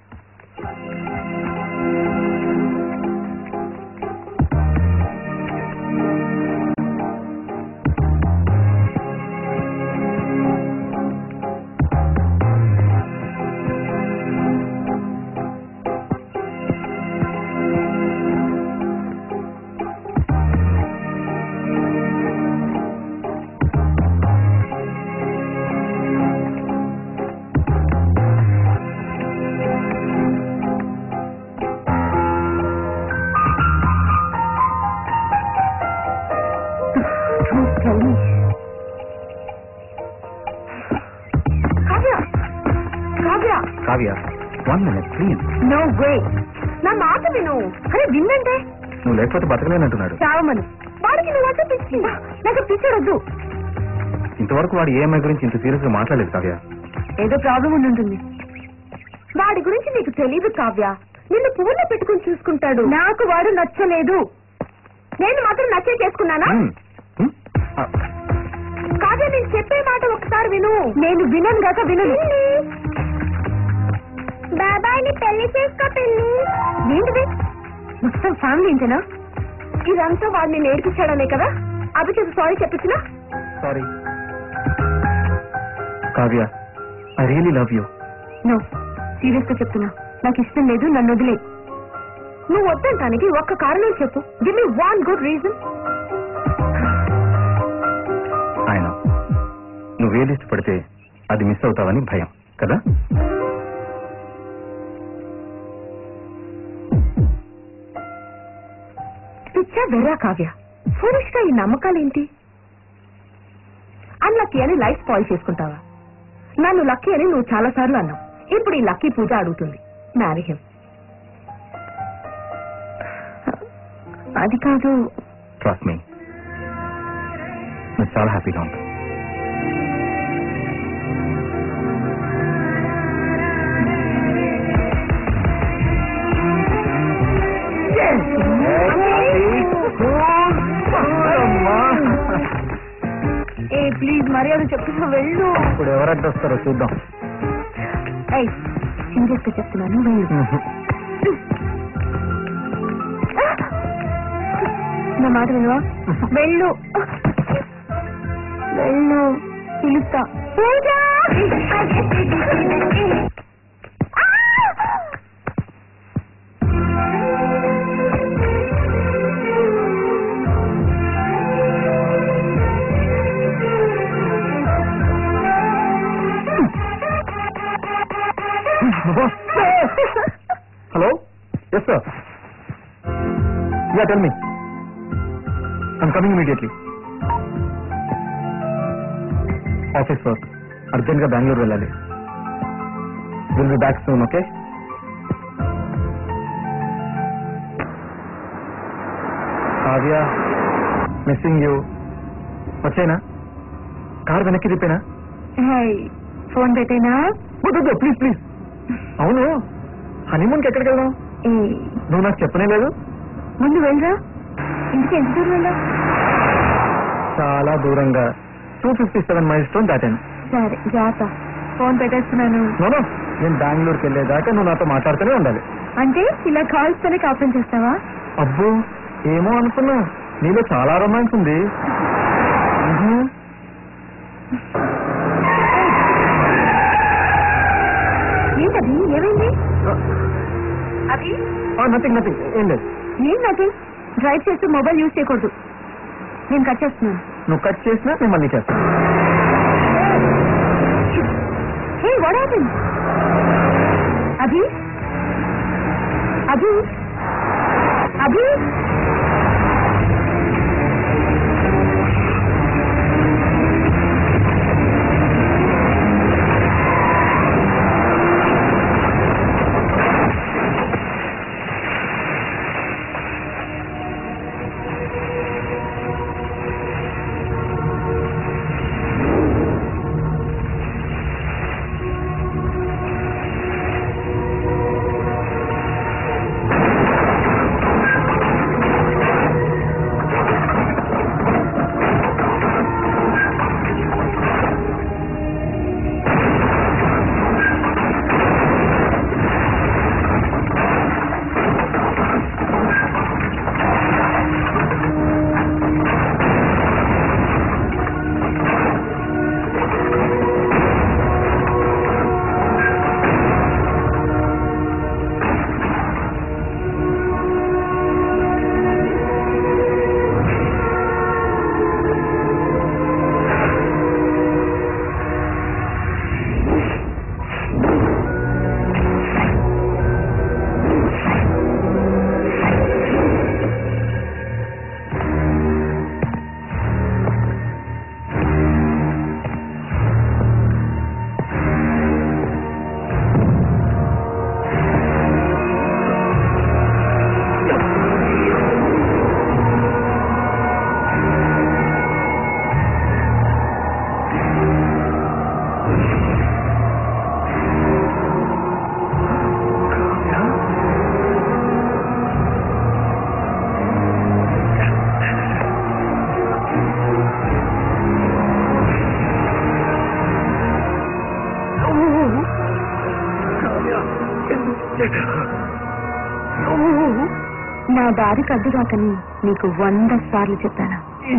Kavya Kavya Kavya one minute please no way నా మాట విను అరే విన్నంటే నువ్వు లేకపోతే బతకలేనంటున్నాడు చావమను వాడికి నువ్వు అంటే పిచ్చి నాకు పిచ్చడొద్దు ఇంతవరకు వాడు ఏ అమ్మాయి గురించి ఇంత సీరియస్ గా మాట్లాడలేదు కావ్య ఏదో ప్రాబ్లం ఉండి ఉంటుంది వాడి గురించి నీకు తెలియదు కావ్య నిన్ను పువ్వులో పెట్టుకుని చూసుకుంటాడు నాకు వాడు నచ్చలేదు నేను మాత్రం నచ్చే చేసుకున్నానా హ్మ్. హ్మ్? ఆ, కావ్య నేను చెప్పే మాట ఒకసారి విను నేను వినను గాక వినను బాబాయ్ని పెళ్లి చేసుకో పిల్లి ఏంటిది మొత్తం ఫ్యామిలీ ఇంతేనా ఇదంతా వాడిని నేర్పించాడనే కదా అవి చెప్పి సారీ చెప్పించిన sorry Kavya I really love you no serious గా చెప్తున్నా నాకు ఇష్టం లేదు నన్ను వదిలే నువ్వు వద్దంటానికి ఒక్క కారణం చెప్పు give me one good reason ఆయన నువ్వేది ఇష్టపడితే అది మిస్ అవుతావని భయం కదా పిచ్చా వెర్రా కావ్య ఫోనిష్ గా ఈ నమ్మకాలేంటి అన్లక్కీ అని లైఫ్ స్పాయిల్ చేసుకుంటావా నన్ను లక్కీ అని నువ్వు చాలా సార్లు అన్నావు ఇప్పుడు ఈ లక్కీ పూజ అడుగుతుంది మ్యారీ హిమ్ అది కాదు ట్రస్ట్ మీ నువ్వు చాలా హ్యాపీగా ఉంటావు ఏ ప్లీజ్ మర్యాద చెప్తున్నా వెళ్ళు ఇప్పుడు ఎవరంటే వస్తారో చూద్దాం ఏయ్ సీరియస్ గా చెప్తున్నాను వెళ్ళు నా మాట వినువా వెళ్ళు వెళ్ళు పిలుస్తా Pooja hello yes sir yeah tell me I'm coming immediately office work urgent గా బెంగళూరు వెళ్ళాలి will be back soon okay Kavya missing you వచ్చేనా కార్ వెనక్కి తిప్పేనా ఫోన్ పెట్టేనా ప్లీజ్ ప్లీజ్ అవును హనీమూన్కి ఎక్కడికి వెళ్దాం ఏ, నువ్వు నాకు చెప్పనే లేదు ముందు వెళ్ళరా ఇంటికి ఎంత దూరం వెళ్ళా చాలా దూరంగా టూ ఫిఫ్టీ సెవెన్ మైల్స్ తో దాటాను సరే జాత ఫోన్ పెట్టేస్తున్నాను నోనో నేను బెంగళూరుకి వెళ్ళేదాకా నువ్వు నాతో మాట్లాడుతూనే ఉండాలి అంటే ఇలా కాల్స్ తోనే కాపురం చేస్తావా అబ్బో ఏమో అనుకున్నా నీలో చాలా రొమాన్స్ ఉంది మ్హూ. ఏంటది ఏమైంది అది ఆ, నథింగ్ నథింగ్ ఏం లేదు ఏం నథింగ్ డ్రైవ్ చేస్తూ మొబైల్ యూజ్ చేయకూడదు నేను కట్ చేస్తున్నాను నువ్వు కట్ చేసినా నేను మళ్ళీ చేస్తాను హే వాట్ హ్యాపెన్ అభి అభి అభి నా దారి కద్దురాకని నీకు వంద సార్లు చెప్పాను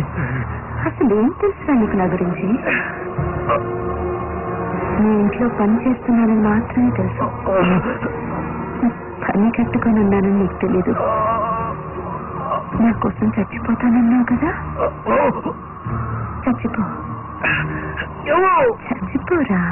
అసలు ఏం తెలుసా నీకు నా గురించి నీ ఇంట్లో పని చేస్తున్నానని మాత్రమే తెలుసు పని కట్టుకొని ఉన్నానని నీకు తెలీదు నా కోసం చచ్చిపోతానన్నావు కదా చచ్చిపో చచ్చిపోరా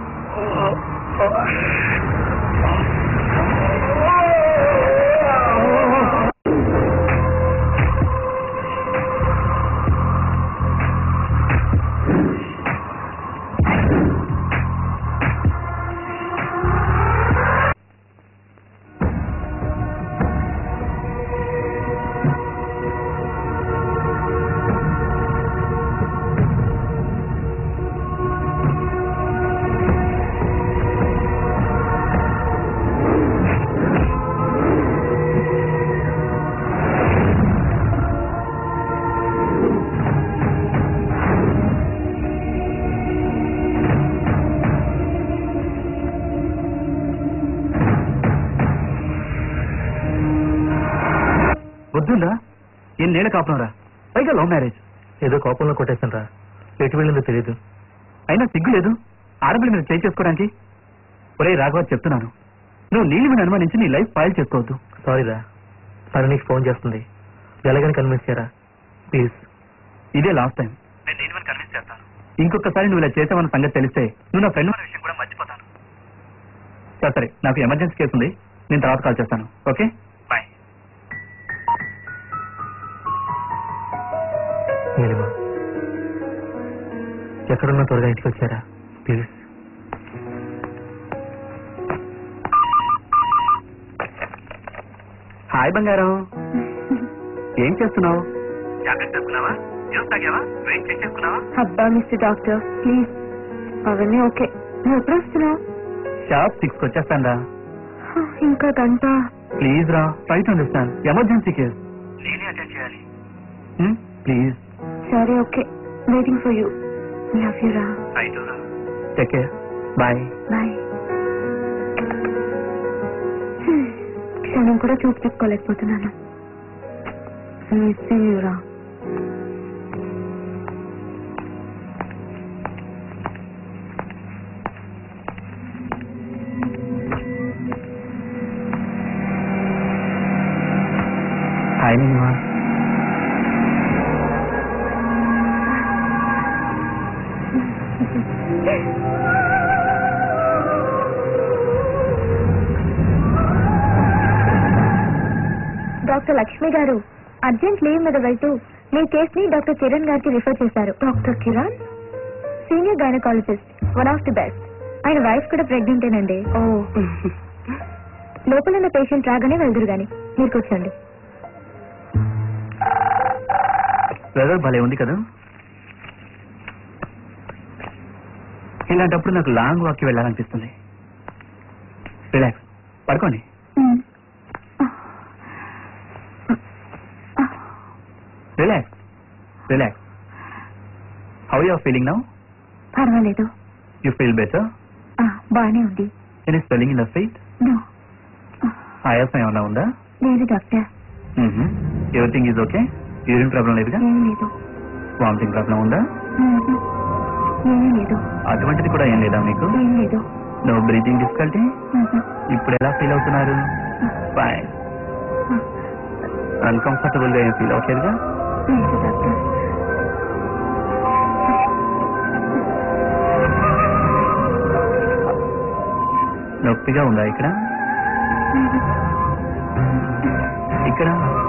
వద్దుందా ఎన్నేళ్ళ కాపునరా పైగా లవ్ మ్యారేజ్ ఏదో కోపంలో కొట్టేశాను రా ఎటు వెళ్ళిందో తెలియదు అయినా సిగ్గు లేదు ఆడపిల్ల మీద చేయి చేసుకోవడానికి ఒరే రాఘవ చెప్తున్నాను నువ్వు నీళ్ళు మీద అనుమానించి నీ లైఫ్ ఫైల్ చేసుకోవద్దు సారీరా తను నీకు ఫోన్ చేస్తుంది ఎలాగని కన్విన్స్ చేయరా ప్లీజ్ ఇదే లాస్ట్ టైం నేను నేను కన్విన్స్ చేస్తాను ఇంకొకసారి నువ్వు ఇలా చేసావన్న సంగతి తెలిస్తే నువ్వు నా ఫ్రెండ్ అనే విషయం కూడా మర్చిపోతాను సరే సరే నాకు ఎమర్జెన్సీ కేసు ఉంది నేను తర్వాత కాల్ చేస్తాను ఓకే బాయ్ నీలిమా ఎక్కడున్నా త్వరగా ఇంటికి వచ్చారా ప్లీజ్ హాయ్ బంగారం ఏం చేస్తున్నావు జాగ్రత్త చేసుకున్నావా జ్యూస్ తాగావా వెయిట్ చెక్ చేసుకున్నావా అబ్బా మిస్టర్ డాక్టర్ ప్లీజ్ అవన్నీ ఓకే నువ్వు ఎప్పుడు వస్తున్నావు షాప్ సిక్స్ వచ్చేస్తాను రా ఇంకా గంట ప్లీజ్ రా try to understand emergency case నేనే అటెండ్ చేయాలి ప్లీజ్ సరే okay waiting for you love you రా ట్రై టు రా టేక్ కేర్ బాయ్ బాయ్ క్షణం కూడా చూపు చెప్పుకోలేకపోతున్నాను మిస్సింగ్ యూ రా హాయ్ నిమా doctor Lakshmi garu urgent leave మీద వెళ్తూ మీ కేస్ ని డాక్టర్ కిరణ్ గారికి రిఫర్ చేశారు doctor Kiran senior gynaecologist one of the best ఆయన వైఫ్ కూడా ప్రెగ్నెంట్ ఏనండి ఓ లోపల ఉన్న పేషెంట్ రాగానే వెళ్దురు గాని మీరు కూర్చోండి వెదర్ భలే ఉంది కదా ఇలాంటప్పుడు నాకు లాంగ్ వాక్కి వెళ్ళాలనిపిస్తుంది రిలాక్స్ పడుకోండి relax relax how you feeling now పర్వాలేదు యూ ఫీల్ బెటర్ ఆ, బాగానే ఉంది any swelling in the feet no ఆయాసం ఏమైనా ఉందా లేదు doctor everything is okay urine problem లేదుగా ఏం లేదు వామిటింగ్ ప్రాబ్లం ఉందా మ్మ్. ఏమీ లేదు అటువంటిది కూడా ఏం లేదా మీకు ఏం లేదు నో బ్రీతింగ్ డిఫికల్టీ మ్మ్. ఇప్పుడు ఎలా ఫీల్ అవుతున్నారు ఫైన్ అన్కంఫర్టబుల్ గా ఏం ఫీల్ అవ్వట్లేదుగా లేదు డాక్టర్ నొప్పిగా ఉందా ఇక్కడ ఇక్కడ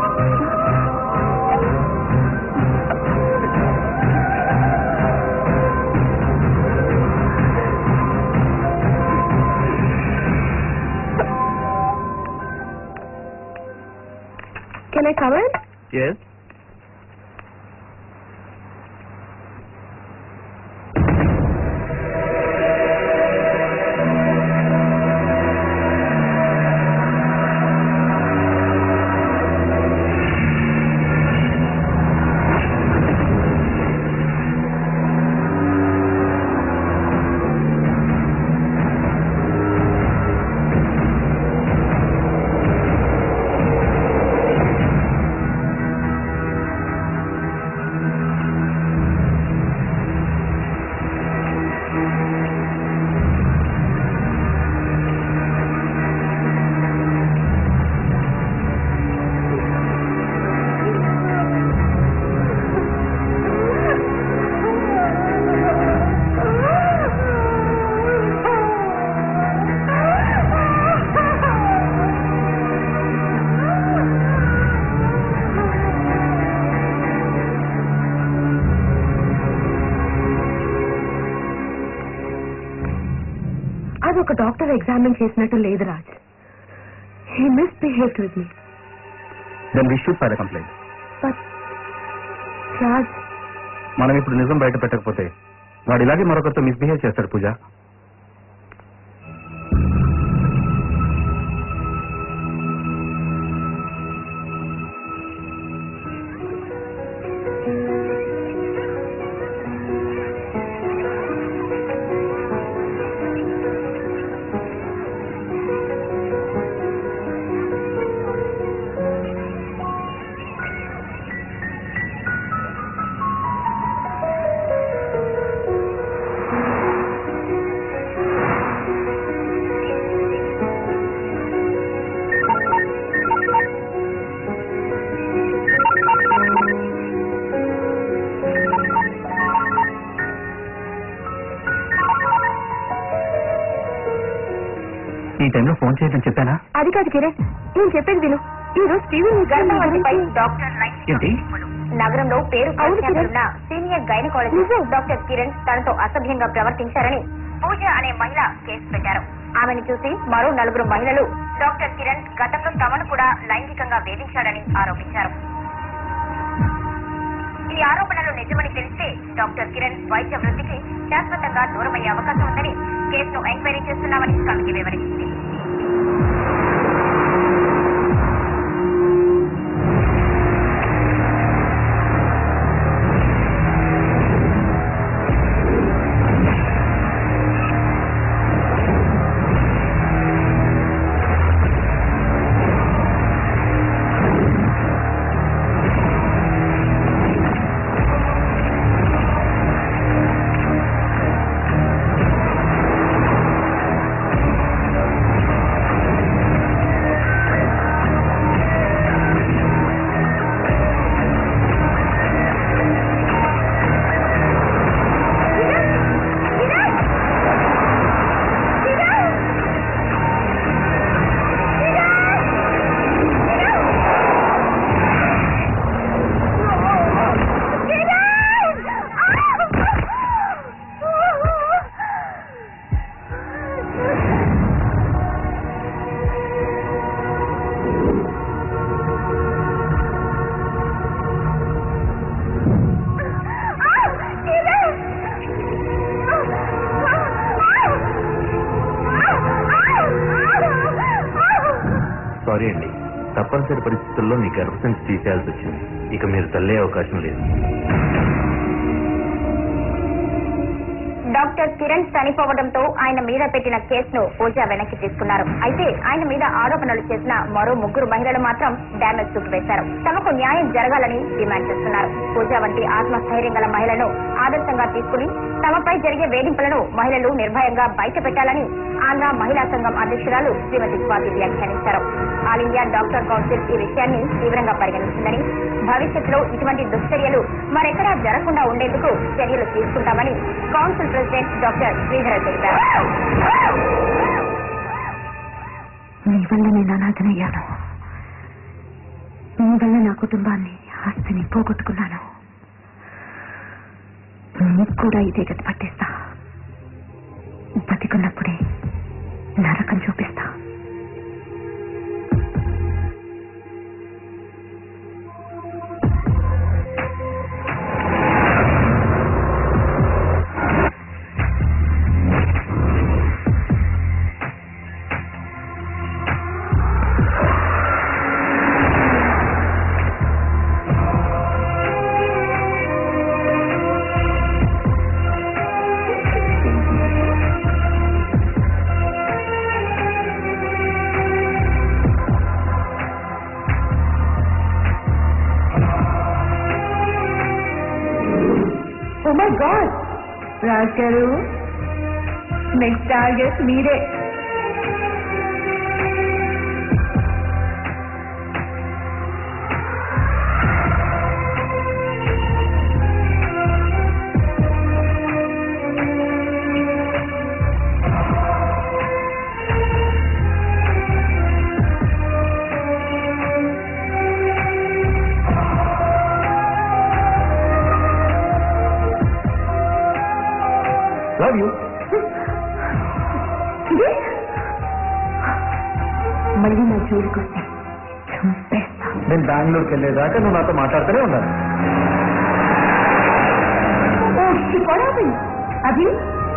కెన్ ఐ కవర్ ఎస్ అది ఒక డాక్టర్ ఎగ్జామిన్ చేసినట్టు లేదు Raj he misbehave with me then wish for the complaint but Raj మనం ఇప్పుడు నిజం బయట పెట్టకపోతే వాడు ఇలాగే మరొకరితో మిస్బిహేవ్ చేస్తాడు పూజ ఈ టైంలో ఫోన్ చేయదని చెప్పానా అది కాదు కిరణ్ నేను చెప్పేది విను ఈ రోజు టీవీ గర్భవతిపై డాక్టర్ ఏంటి నగరంలో పేరు అవును, కిరణ్. ప్రఖ్యాతులున్న సీనియర్ గైనకాలజిస్ట్ డాక్టర్ కిరణ్ తనతో అసభ్యంగా ప్రవర్తించారని పూజ అనే మహిళ కేసు పెట్టారు ఆమెను చూసి మరో నలుగురు మహిళలు డాక్టర్ కిరణ్ గతంలో తమను కూడా లైంగికంగా వేధించాడని ఆరోపించారు ఈ ఆరోపణలు నిజమని తెలిస్తే డాక్టర్ కిరణ్ వైద్య వృత్తికి శాశ్వతంగా దూరమయ్యే అవకాశం ఉందని కేసును ఎంక్వైరీ చేస్తున్నామని కమిటీ వివరించింది సారీ అండి తప్పనిసరి పరిస్థితుల్లో మీ గర్భసంచి తీసేయాల్సి వచ్చింది ఇక మీరు తల్లే అవకాశం లేదు డాక్టర్ కిరణ్ చనిపోవడంతో ఆయన మీద పెట్టిన కేసును పూజ వెనక్కి తీసుకున్నారు అయితే ఆయన మీద ఆరోపణలు చేసిన మరో ముగ్గురు మహిళలు మాత్రం డ్యామేజ్ సూట్ వేశారు తమకు న్యాయం జరగాలని డిమాండ్ చేస్తున్నారు పూజ వంటి ఆత్మస్థైర్యం గల మహిళను ఆదర్శంగా తీసుకుని తమపై జరిగే వేధింపులను మహిళలు నిర్భయంగా బయట పెట్టాలని ఆంధ్ర మహిళా సంఘం అధ్యక్షురాలు శ్రీమతి స్వాతి వ్యాఖ్యానించారు ఆల్ ఇండియా డాక్టర్ కౌన్సిల్ ఈ విషయాన్ని తీవ్రంగా పరిగణిస్తుందని భవిష్యత్తులో ఇటువంటి దుశ్చర్యలు మరెక్కడా జరగకుండా ఉండేందుకు చర్యలు తీసుకుంటామని కౌన్సిల్ ప్రెసిడెంట్ డాక్టర్ శ్రీధర్ తెలిపారు నీ వల్ల నేను అనాథనయ్యాను నీ వల్ల నా కుటుంబాన్ని ఆస్తిని పోగొట్టుకున్నాను నీకు కూడా ఇదే గతి పట్టిస్తా బతికున్నప్పుడే నరకం చూపిస్తా ఓ my god Raj garu next target మీరే లవ్ యూ ఇది మళ్ళీ నా జోలికి వస్తే చంపేస్తా నేను బెంగళూరుకి వెళ్ళేదాకా నువ్వు నాతో మాట్లాడుతూనే ఉండాలి ఓ shit, what happened? అభి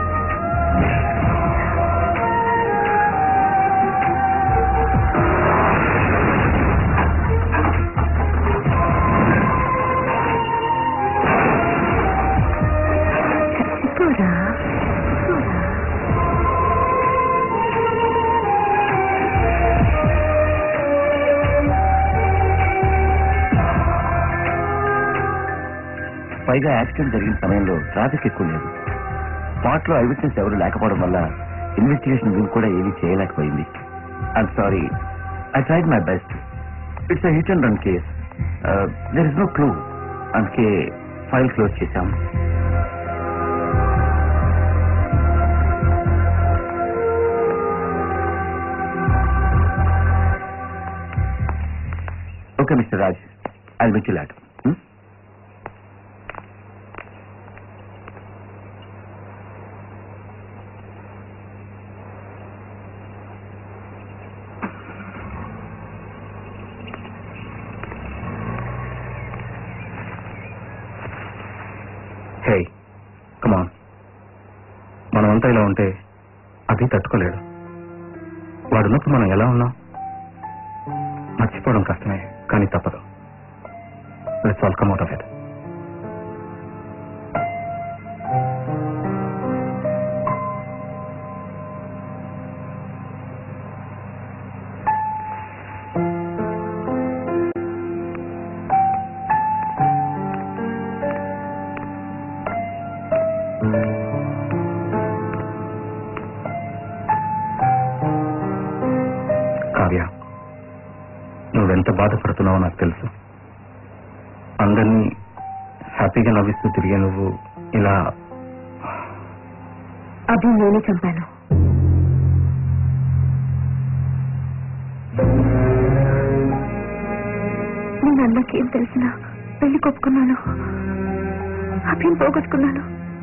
చచ్చిపోరా చచ్చిపోరా. పైగా యాక్సిడెంట్ జరిగిన సమయంలో ట్రాఫిక్ ఎక్కువ లేదు స్పాట్ లో ఐవిట్నెస్ ఎవరు లేకపోవడం వల్ల ఇన్వెస్టిగేషన్ వింగ్ కూడా ఏమీ చేయలేకపోయింది I'm sorry I tried my best it's a hit and run case there is no clue అందుకే ఫైల్ క్లోజ్ చేశాం ఓకే మిస్టర్ రాజ్ అది మిచ్చి లాట్ హే కమాన్ మనమంతా ఇలా ఉంటే అది తట్టుకోలేడు వాడున్నప్పుడు మనం ఎలా ఉన్నాం మర్చిపోవడం కష్టమే కానీ తప్పదు let's all come out of it Kavya నువ్వెంత బాధపడుతున్నావో నాకు తెలుసు అందరినీ హ్యాపీగా నవ్విస్తూ తిరిగే నువ్వు ఇలా అభి నేనే చంపాను నేను అన్నకేం తెలిసినా పెళ్లి కొప్పుకున్నాను అభిని పోగొట్టుకున్నాను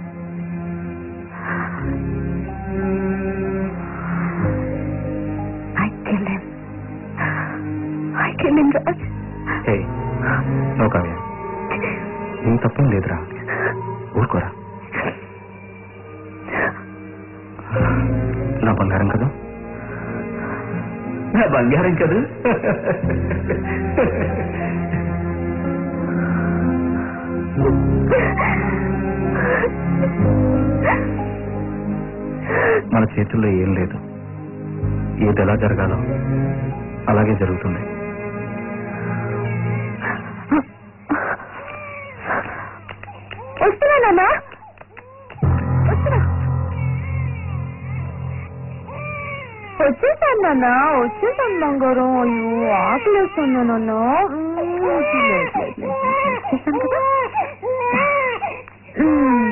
I killed him. I killed him, Raj. Hey no Kavya నీ తప్పేం లేదురా ఊరుకోరా నా బంగారం కదా నా బంగారం కదా మన చేతుల్లో ఏం లేదు ఏది ఎలా జరగాలో అలాగే జరుగుతుంది వస్తున్నా నాన్న వస్తున్నా వచ్చేసాను నాన్న వచ్చేసాను బంగారం అయ్యో ఆకలి వస్తుంది నాన్న వచ్చేసాను కదా మ్మ్.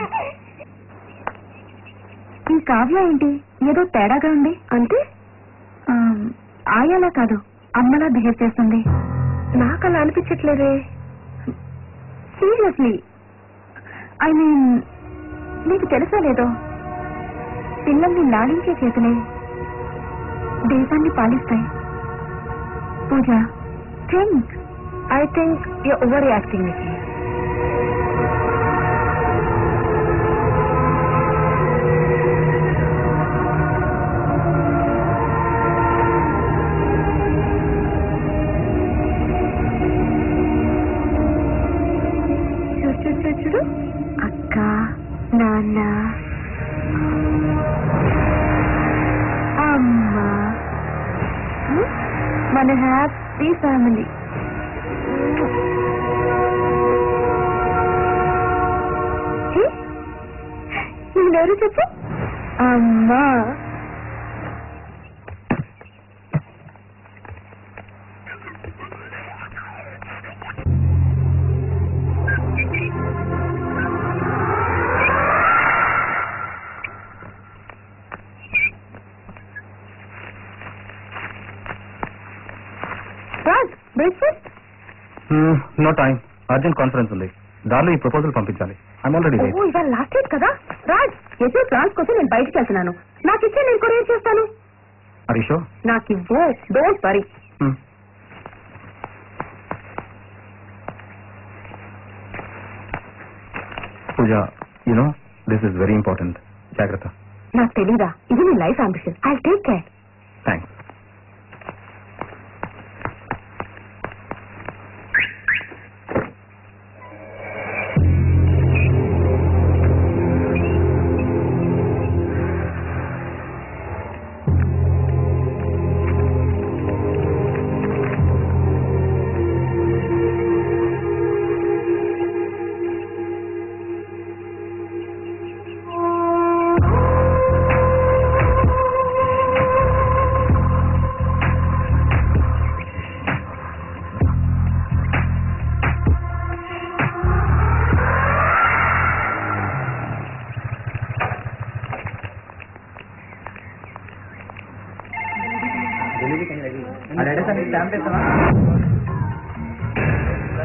ఈ కావ్య ఏంటి ఏదో తేడాగా ఉంది అంటే ఆమ్, ఆయాలా కాదు అమ్మలా బిహేవ్ చేస్తుంది నాకు అలా అనిపించట్లేదే సీరియస్లీ ఐ మీన్ నీకు తెలుసా లేదో పిల్లల్ని లాలించే చేతులే దేశాన్ని పాలిస్తాయి Pooja think I think you overacting Nikki చూడు చూడు చూడు చూడు అక్క నాన్న అమ్మ హ్మ్? మన హ్యాపీ ఫ్యామిలీ ఎవరు చెప్పు అమ్మా Raj breakfast no time urgent conference ఉంది దానిలో ఈ ప్రపోజల్ పంపించాలి ఐమ్ ఆల్రెడీ ఓ ఇవాళ లాస్ట్ డేట్ కదా రాజ్ ఎప్పుడు ట్రాన్స్ కోసం నేను బయటికి వెళ్తున్నాను నాకు ఇచ్చే నేను కొరియర్ చేస్తాను హరీషో నాకు ఇవ్వు don't worry Pooja you know this is very important జాగ్రత్త నాకు తెలీదా ఇది నీ life ambition I take care thanks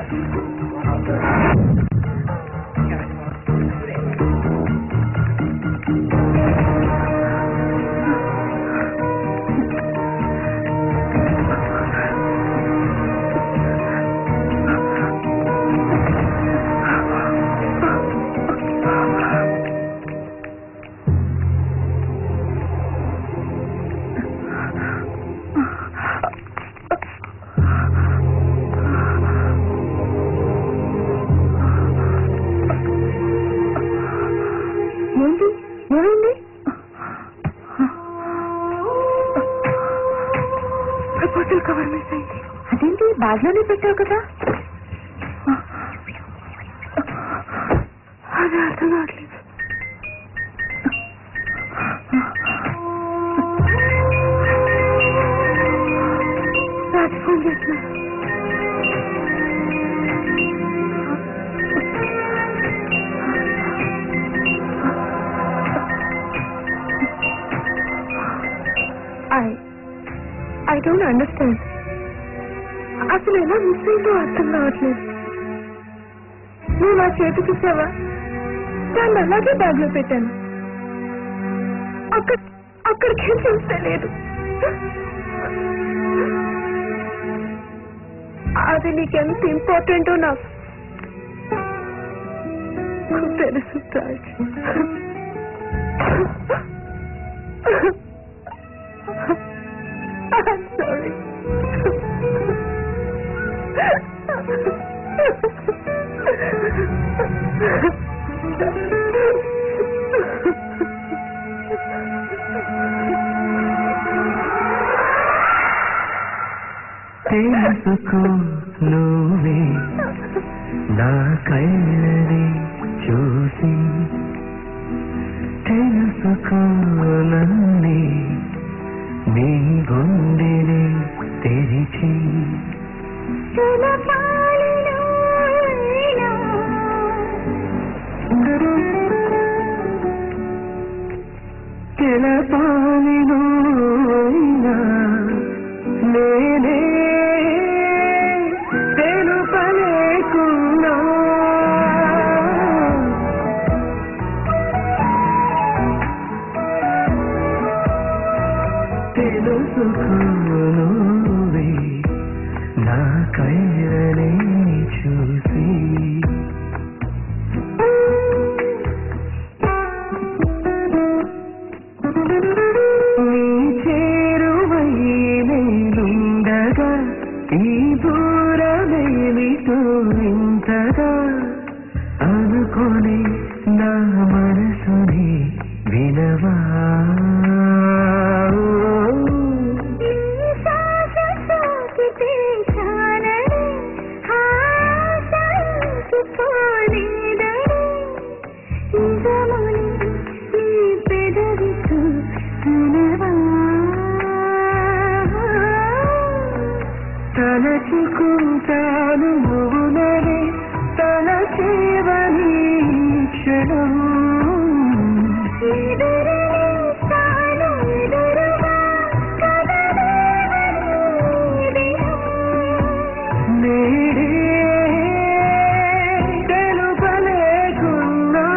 ఏంటి ఏమైంది ప్రపోజల్ కవర్ మిస్ అయింది అదేంటి బ్యాగ్ లోనే పెట్టావు కదా అది అర్థం కావట్లేదు రాజు ఫోన్ చేస్తున్నా ఐ ఐ డోంట్ అండర్స్టాండ్ అసలు ఎలా మిస్ అయిందో అర్థం కావట్లేదు నువ్వు నా చేతి చూసావా దాన్ని అలాగే బ్యాగ్ లో పెట్టాను అక్కడ అక్కడికి చూస్తే లేదు అది నీకెంత ఇంపార్టెంటో నాకు తెలుసు రాజ్ I'm sorry. తెలుసుకో నువ్వే నా కళ్ళని చూసి తెలుసుకో నన్నే నీ గుండెని తెరిచి తెలపాలి నువ్వైనా నేనే తెలుపలేకున్నా తెలుసుకోనువే నా కళ్ళనే చూసి నీ చేరువై నేనుండగా ఈ దూరమేమిటో ఇంతగా అనుకొని నా మనసుని వినవా తలచుకుంటాను నువ్వునని తలచేవని క్షణం నేడే తెలుపలేకున్నా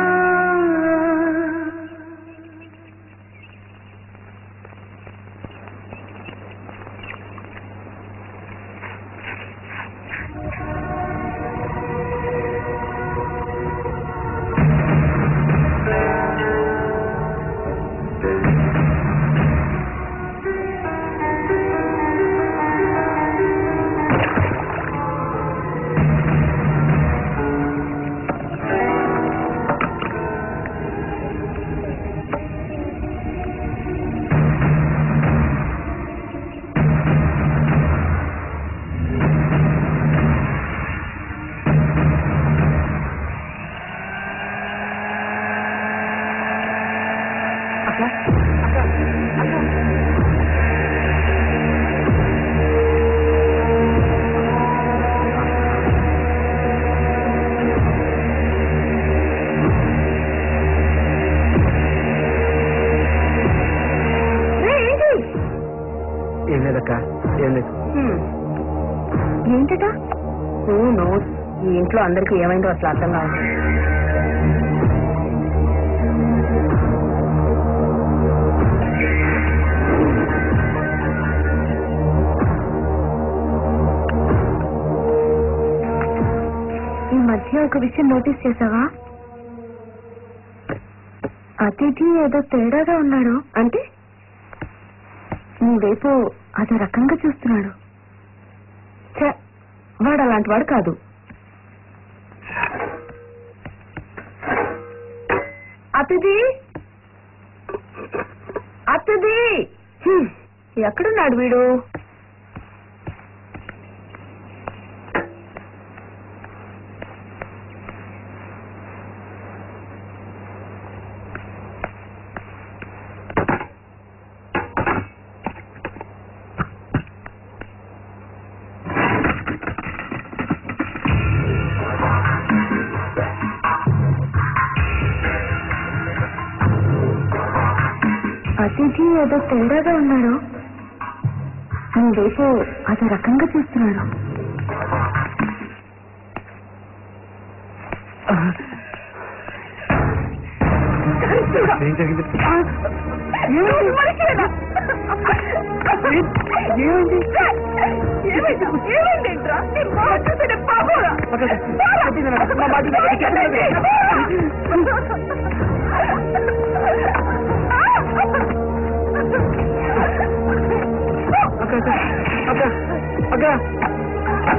ఏం లేదక్క ఏం లేదు ఏంటట నోస్ ఈ ఇంట్లో అందరికీ ఏమైందో అసలు అర్థం కాదు ఈ మధ్య ఒక విషయం నోటీస్ చేసావా అతిథి ఏదో తేడాగా ఉన్నాడు అంటే నీ వైపు అదో రకంగా చూస్తున్నాడు ఛ, వాడు అలాంటి వాడు కాదు అతిథి అతిథి హ్మ్, ఎక్కడున్నాడు వీడు అతిథి ఏదో తేడాగా ఉన్నాడు నీ వైపు అదో రకంగా చూస్తున్నాడు ఏం జరిగింది అక్క అక్క అక్క అక్క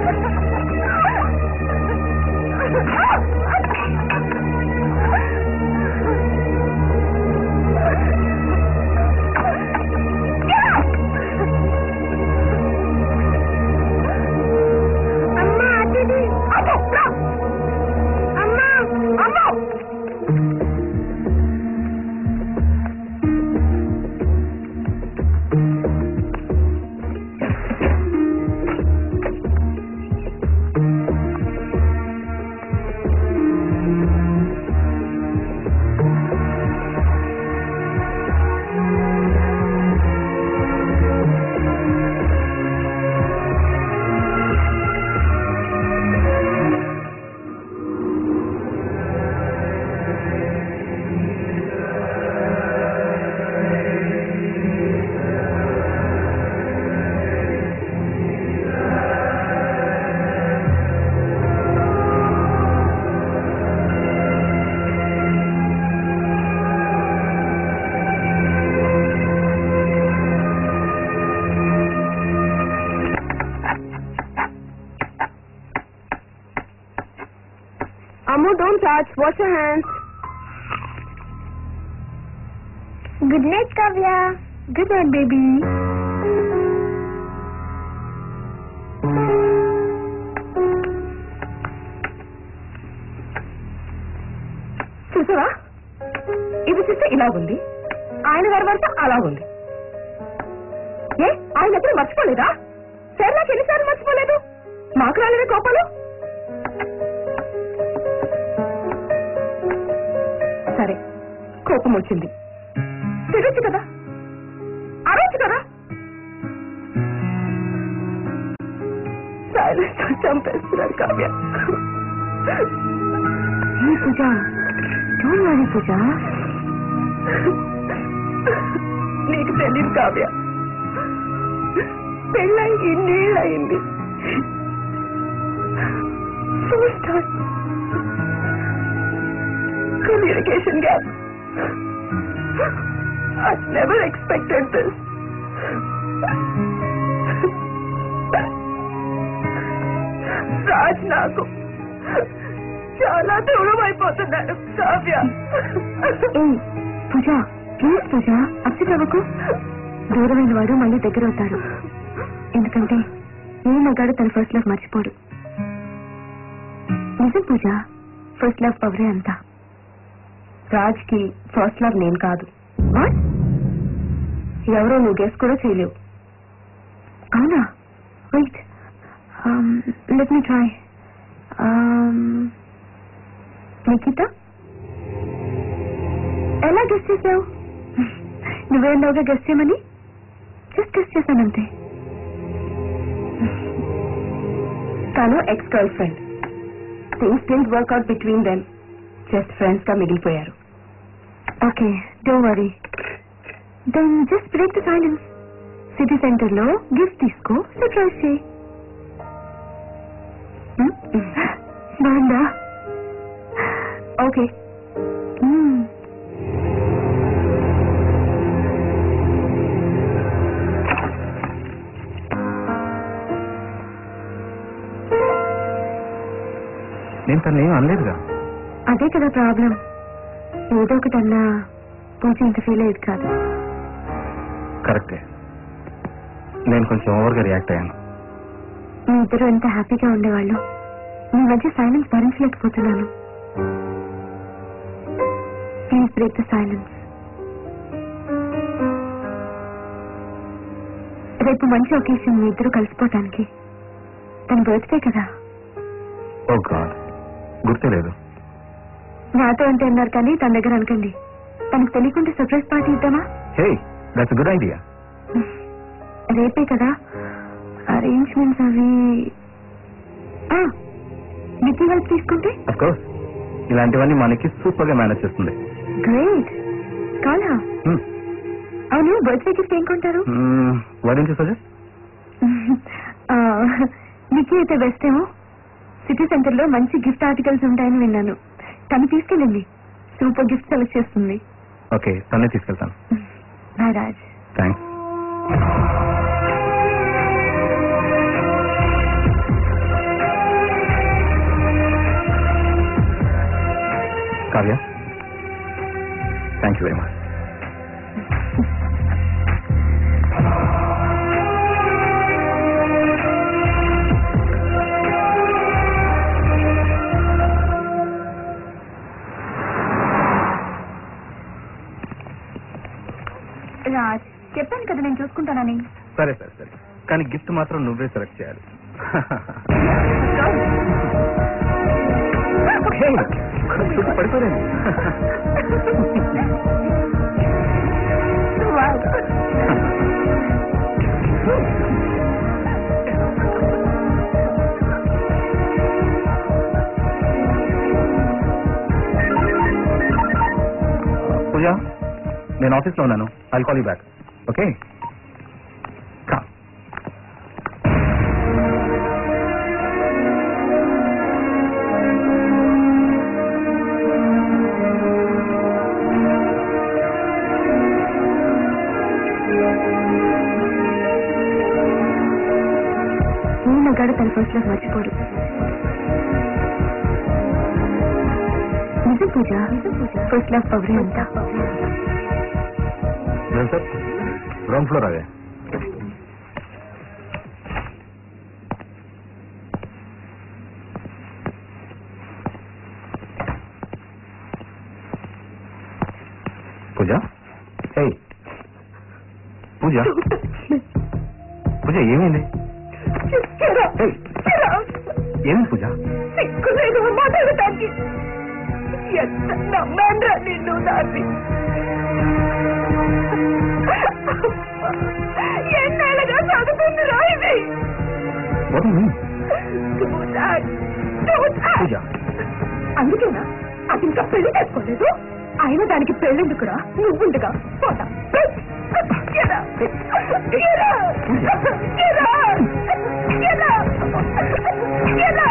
Ammu, don't touch. Wash your hands. Good night, Kavya. Good night, baby. చూసావా ఇది చూస్తే ఇలాగుంది ఆయన గారి వరుస అలాగుంది ఏ ఆయన ఎప్పుడు మర్చిపోలేదా సరే నాకు ఎన్నిసార్లు మర్చిపోలేదు మాకు రాలేదే కోపాలు సరే కోపం వచ్చింది తిరగచ్చు కదా అరవచ్చు కదా సైలెన్స్ చంపేస్తున్నారు కావ్య పూజ చూడాలి పూజ నీకు తెలియదు కావ్య పెళ్ళై ఇన్నేళ్ళయింది communication gap I never expected this. Raj నాకు చాలా దూరం అయిపోతున్నాడు కావ్య పూజ ప్లీజ్ పూజ అప్సెట్ అవ్వకు దూరమైన వాడు మళ్ళీ దగ్గర అవుతాడు ఎందుకంటే ఏ మగాడు తన ఫస్ట్ లవ్ మర్చిపోడు నిజం పూజ ఫస్ట్ లవ్ పవరే అంతా రాజ్ కి ఫస్ట్ లవ్ నేను కాదు వాట్ ఎవరో నువ్వు గెస్ కూడా చేయలేవు అవునా wait let me try Nikhita ఎలా గెస్ చేసావు నువ్వేందావుగా గెస్ చేయమని జస్ట్ గెస్ చేశానంతే తను ex girlfriend things didn't work out between them just friends గా మిగిలిపోయారు ఓకే డో worry then just break the silence city centre లో గిఫ్ట్ తీసుకో సర్ప్రైజ్ చేయి Hmm? బాగుందా ఓకే Hmm. నేను తను ఏం అనలేదుగా అదే కదా ప్రాబ్లం ఏదో ఒకటన్నా పూజ ఇంత ఫీల్ అయ్యేది కాదు కరెక్టే నేను కొంచెం ఓవర్గా రియాక్ట్ అయ్యాను మీ ఇద్దరు ఎంత హ్యాపీగా ఉండేవాళ్ళు మీ మధ్య సైలెన్స్ భరించలేకపోతున్నాను ప్లీజ్ బ్రేక్ ద సైలెన్స్ రేపు మంచి ఒకేషన్ మీ ఇద్దరు కలిసిపోవటానికి తన బర్త్డే కదా ఓ గాడ్ గుర్తే లేదు నాతో అంటే అన్నారు కానీ తన దగ్గర అనకండి తనకు తెలియకుండా సర్ప్రైజ్ పార్టీ ఇద్దామా హే దట్స్ గుడ్ ఐడియా రేపే కదా అరేంజ్మెంట్స్ అవి ఆ, నిఖి హెల్ప్ తీసుకుంటే అఫ్ కోర్స్ ఇలాంటివన్నీ మనకి సూపర్ గా మేనేజ్ చేస్తుంది గ్రేట్ కాలా అవును బర్త్డే గిఫ్ట్ ఏం కొంటారు వడించి సజెస్ట్ ఆ, నిఖి అయితే బెస్ట్ ఏమో సిటీ సెంటర్ లో మంచి గిఫ్ట్ ఆర్టికల్స్ ఉంటాయని విన్నాను తను తీసుకెళ్ళండి సూపర్ గిఫ్ట్ సెలెక్ట్ చేస్తుంది ఓకే తన్నే తీసుకెళ్తాను bye Raj thanks Kavya thank you very much Raj చెప్పాను కదా నేను చూసుకుంటానని సరే సరే సరే కానీ గిఫ్ట్ మాత్రం నువ్వే సెలెక్ట్ చేయాలి Hey, చుట్టూ పడిపోయింది పూజ నేను ఆఫీస్లో ఉన్నాను I call you back okay కా ఈ మగాడు తన ఫస్ట్ లవ్ మర్చిపోడు నిజం పూజ ఫస్ట్ లవ్ పవరే అంతా సార్ గ్రౌండ్ ఫ్లోర్ అదే పూజ హే పూజ పూజ ఏమైంది Hey, ఏమైంది పూజ సిగ్గులేదు మాట్లాడటానికి ఎంత నమ్మాన్రా నిన్ను దాన్ని ఎన్నేళ్ళగా సాగుతుందిరా ఇది What do you mean? పూజ అందుకేనా అది ఇంకా పెళ్లి చేసుకోలేదు అయినా దానికి పెళ్ళెందుకురా నువ్వుండగా పోతా ఎరా. ఎరా. ఎరా. ఎరా. ఎరా.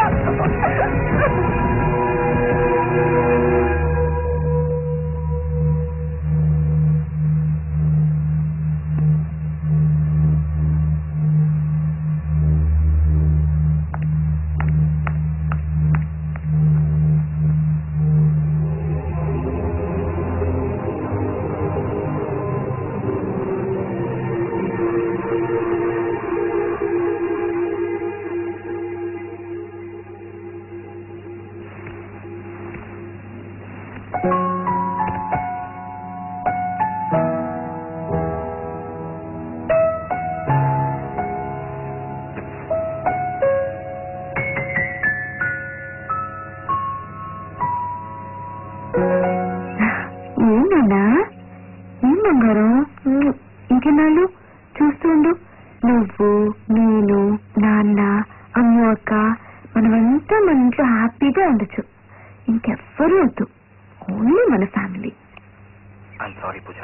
ఏంటన్నా ఏం బంగారం ఉమ్, ఇంకెన్నాళ్ళు చూస్తూ ఉండు నువ్వు నేను నాన్న అమ్మ అక్క మనమంతా అంతా మన ఇంట్లో హ్యాపీగా ఉండొచ్చు ఇంకెవ్వరూ వద్దు ఓన్లీ మన ఫ్యామిలీ ఐఎమ్ సారీ పూజ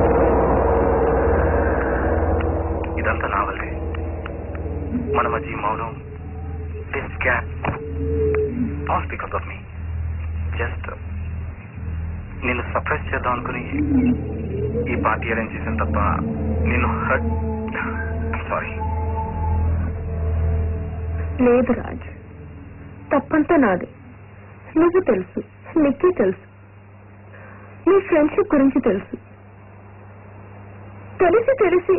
ఇదంతా నా వల్లే మన మధ్య ఈ మౌనం this gap all because of me just నేను సర్ప్రైజ్ చేద్దాం అనుకుని ఈ పార్టీ అరేంజ్ చేసాను తప్ప నేను హర్ట్ సారీ లేదు రాజ్ తప్పంతా నాది నువ్వు తెలుసు నీకే తెలుసు నీ ఫ్రెండ్షిప్ గురించి తెలుసు తెలిసి తెలిసి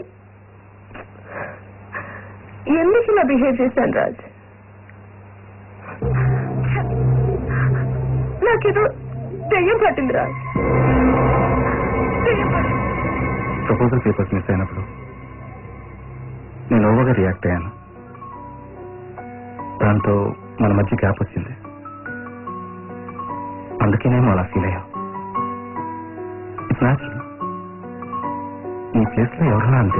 ఎందుకు ఇలా బిహేవ్ చేశాను రాజ్ నాకేదో దెయ్యం పట్టింది రాజ్ దెయ్యం పట్టింది. ప్రపోజల్ పేపర్స్ మిస్ అయినప్పుడు నేను ఓవర్గా రియాక్ట్ అయ్యాను దాంతో మన మధ్య గ్యాప్ వచ్చింది అందుకేనేమో అలా ఫీల్ అయ్యాం ఇట్స్ న్యాచురల్ నీ ప్లేస్లో ఎవరన్నా అంతే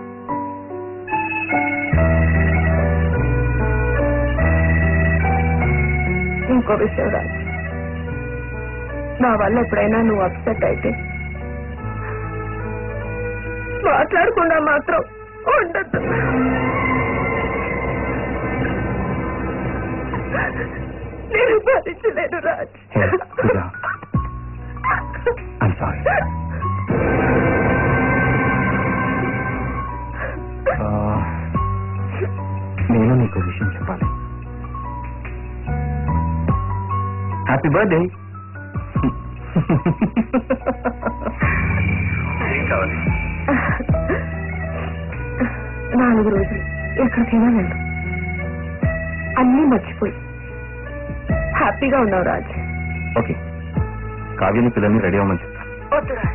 ఇంకో విషయం రాజ్ నా వల్ల ఎప్పుడైనా నువ్వు అప్సెట్ అయితే మాట్లాడకుండా మాత్రం ఉండద్దు నేను భరించలేను Raj Hey, Pooja. I'm sorry. నేను నీకు విషయం చెప్పాలి హ్యాపీ బర్త్డే ఏం కావాలి నాలుగు రోజులు ఎక్కడికైనా వెళ్ళు అన్నీ మర్చిపోయి హ్యాపీగా ఉన్నావు రాజ్ ఓకే కావ్యని పిల్లల్ని రెడీ అవ్వమని చెప్తా వద్దు రాజ్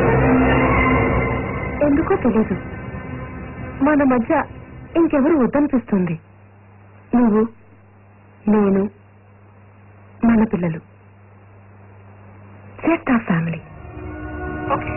ఎందుకో తెలీదు మన మధ్య ఇంకెవరు వద్దనిపిస్తుంది నువ్వు నేను మన పిల్లలు జస్ట్ ఆ ఫ్యామిలీ ఓకే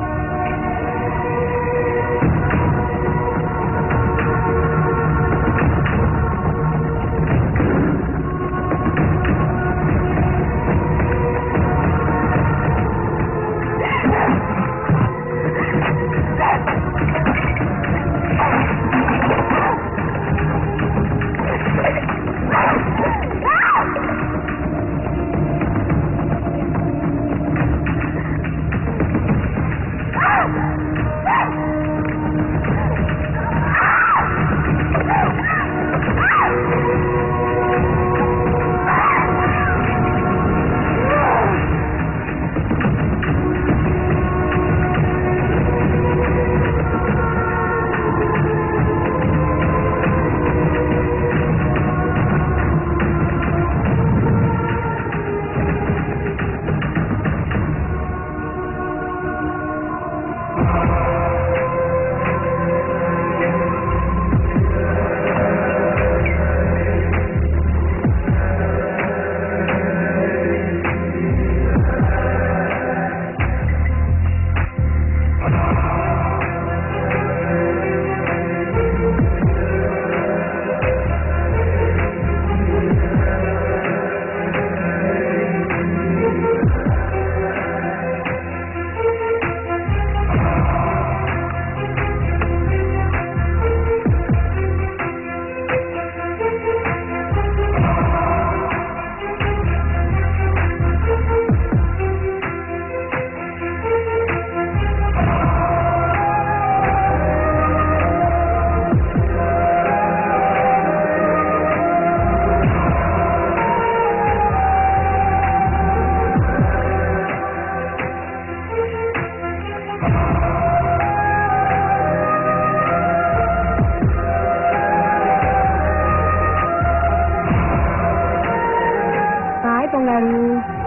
బాయ్ బంగారు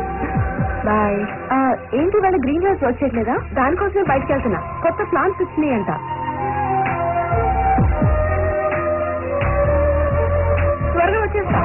బాయ్ ఏంటి వాళ్ళ గ్రీన్ హౌస్ వర్క్ చేయట్లేదా దానికోసమే బయటకు వెళ్తున్నా కొత్త ప్లాన్స్ వచ్చినాయి అంట త్వరగా వచ్చేస్తా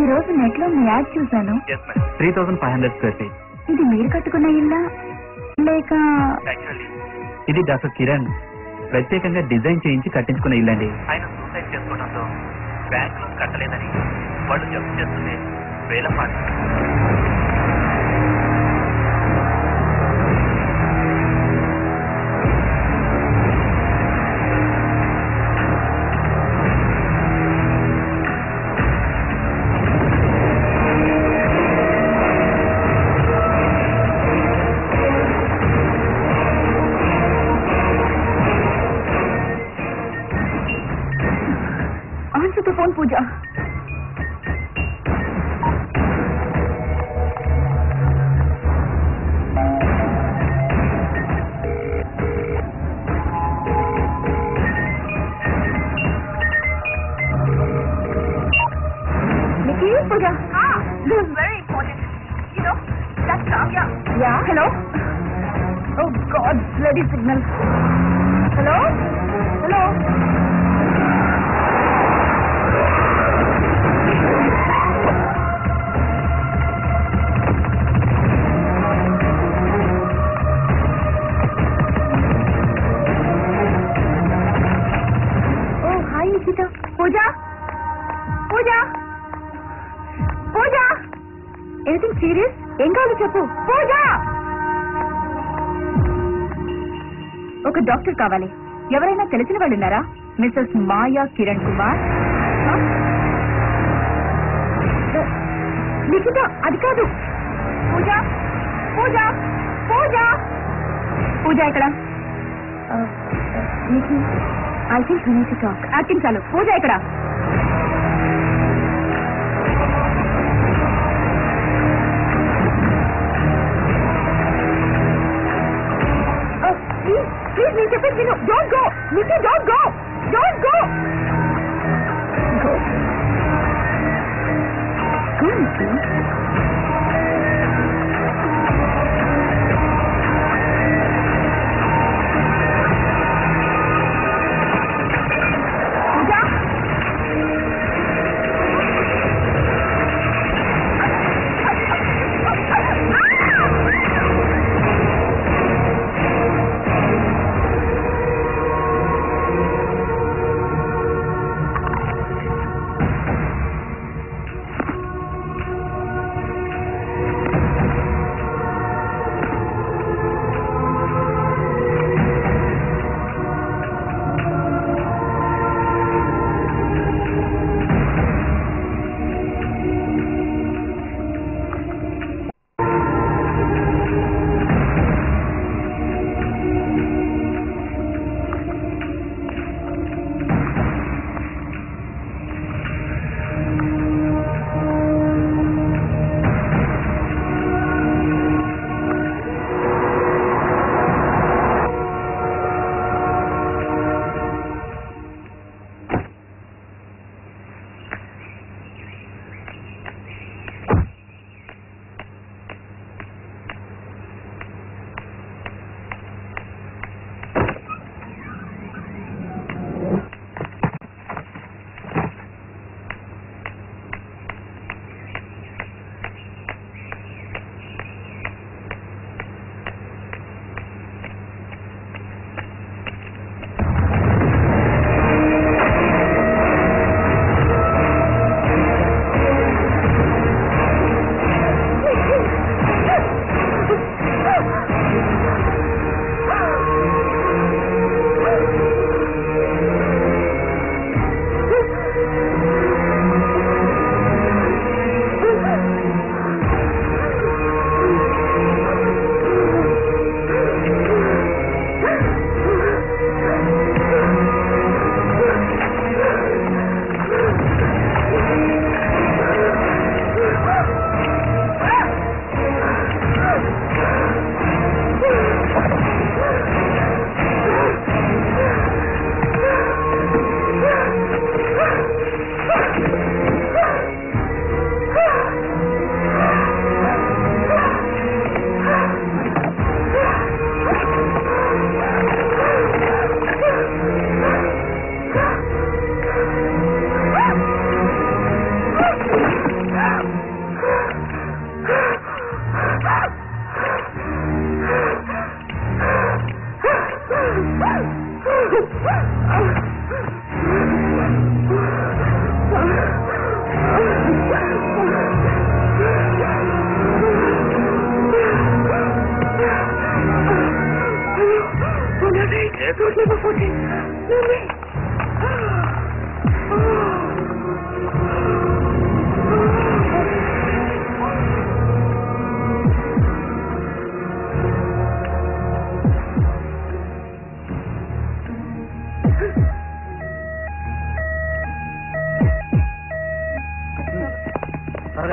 రోజు నెట్ లో మీ యాడ్ చూశాను yes madam three thousand five hundred square feet ఇది మీరు కట్టుకున్న ఇల్లా లేక యాక్చువల్లీ ఇది డాక్టర్ కిరణ్ ప్రత్యేకంగా డిజైన్ చేయించి కట్టించుకున్న ఇల్లండి ఆయన సూసైడ్ చేసుకోవడంతో బ్యాంక్ లోన్ కట్టలేదని వాళ్ళు జప్తు చేస్తుంది వేల పాట answer to phone Pooja Nikki, Pooja. Ah, this is very important. You know, that's Kavya. Yeah. Hello. Oh God, bloody signal. Hello. Hello. Oh hi Nikhita Pooja Pooja Pooja anything serious ఏం కావాలో చెప్పు పూజ ఒక డాక్టర్ కావాలి ఎవరైనా తెలిసిన వాళ్ళు ఉన్నారా మిస్సెస్ మాయా కిరణ్ కుమార్ ఆ? నిఖిత అది కాదు పూజ పూజ పూజ పూజ ఇక్కడ Nikki I think we need to talk acting చాలు పూజ ఇక్కడ ప్లీజ్ ప్లీజ్ నేను చెప్పేది విను don't go Nikki don't go don't go go go Nikki Pooja number fourteen త్వరగా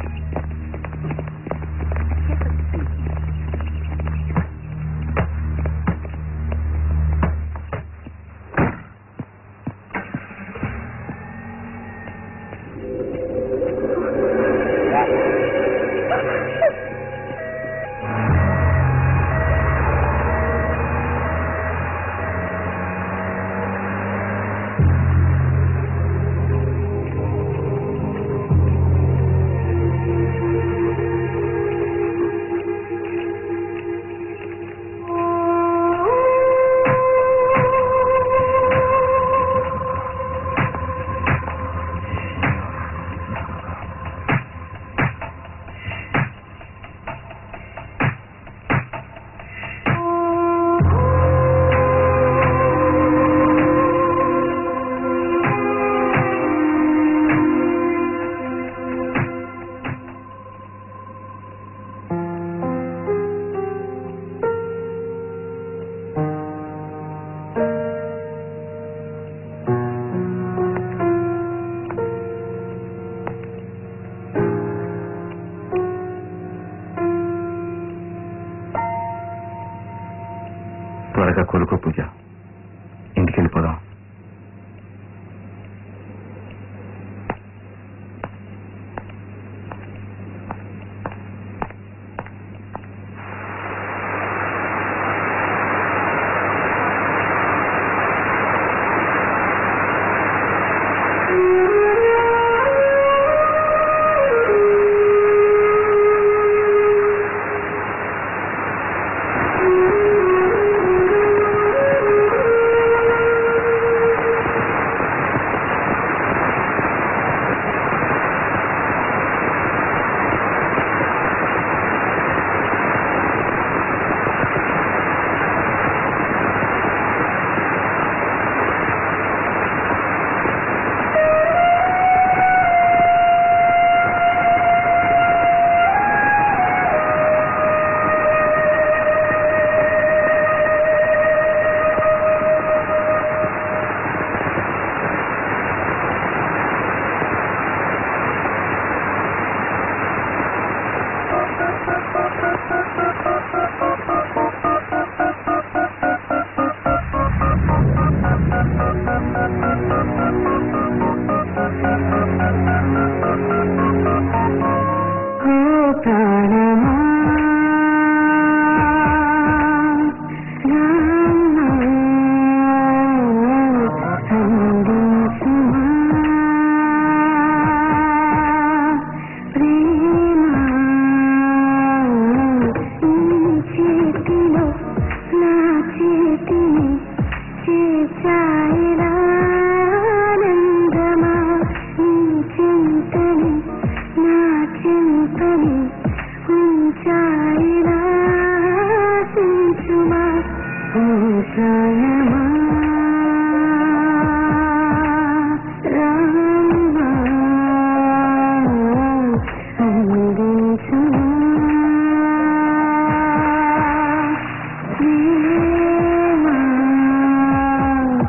త్వరగా కోలుకో పూజ ఇంటికి వెళ్ళిపోదాం ఓ ప్రాణమా రామా అందించుమా ప్రేమ నీ చేతిలో నా చేతిని చేచాయిరా ఆనందమా నీ చింతని నా చింతని ఉంచాయిరా చించుమా ఓ ప్రాణమా రామా అందించుమా ప్రేమ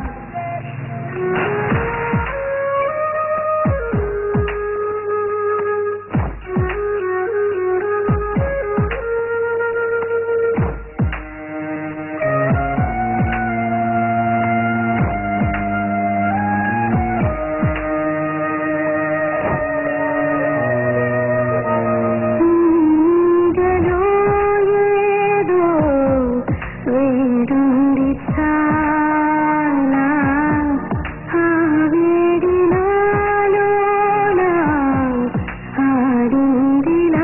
నీడలో ఏదో వేడుంది చాలా ఆ వేడి నాలోన ఆడిందిలా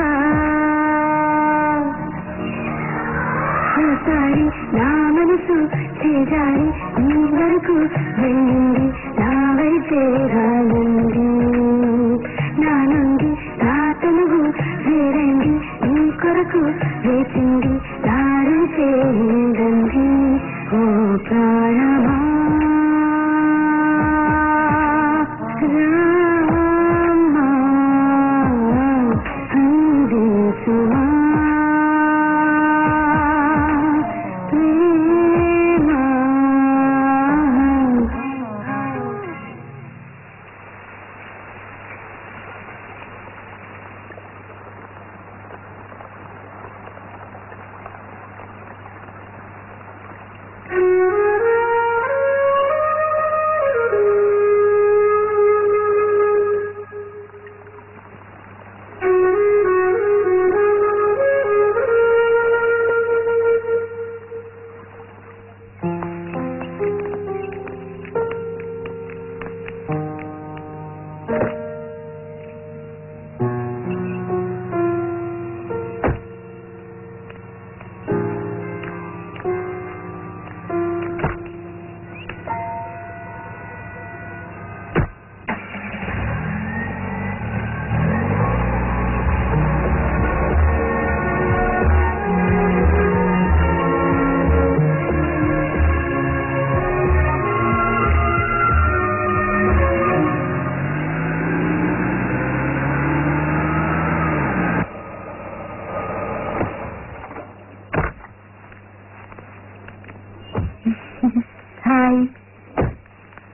ఒకసారి నా మనసు చేజారి నీ వరకు వెళ్ళింది నా వైపే రాలింది నా నుండి నా తనువు వేరైంది నీ కొరకు వేచింది దారి చేయండి ఓ ప్రాణ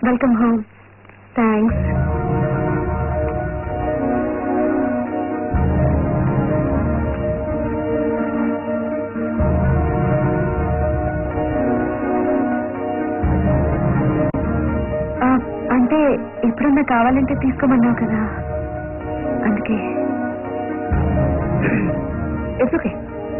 వెల్కమ్ హోమ్ థ్యాంక్స్ అంటే ఎప్పుడన్నా కావాలంటే తీసుకోమన్నావు కదా అందుకే ఇట్స్ ఓకే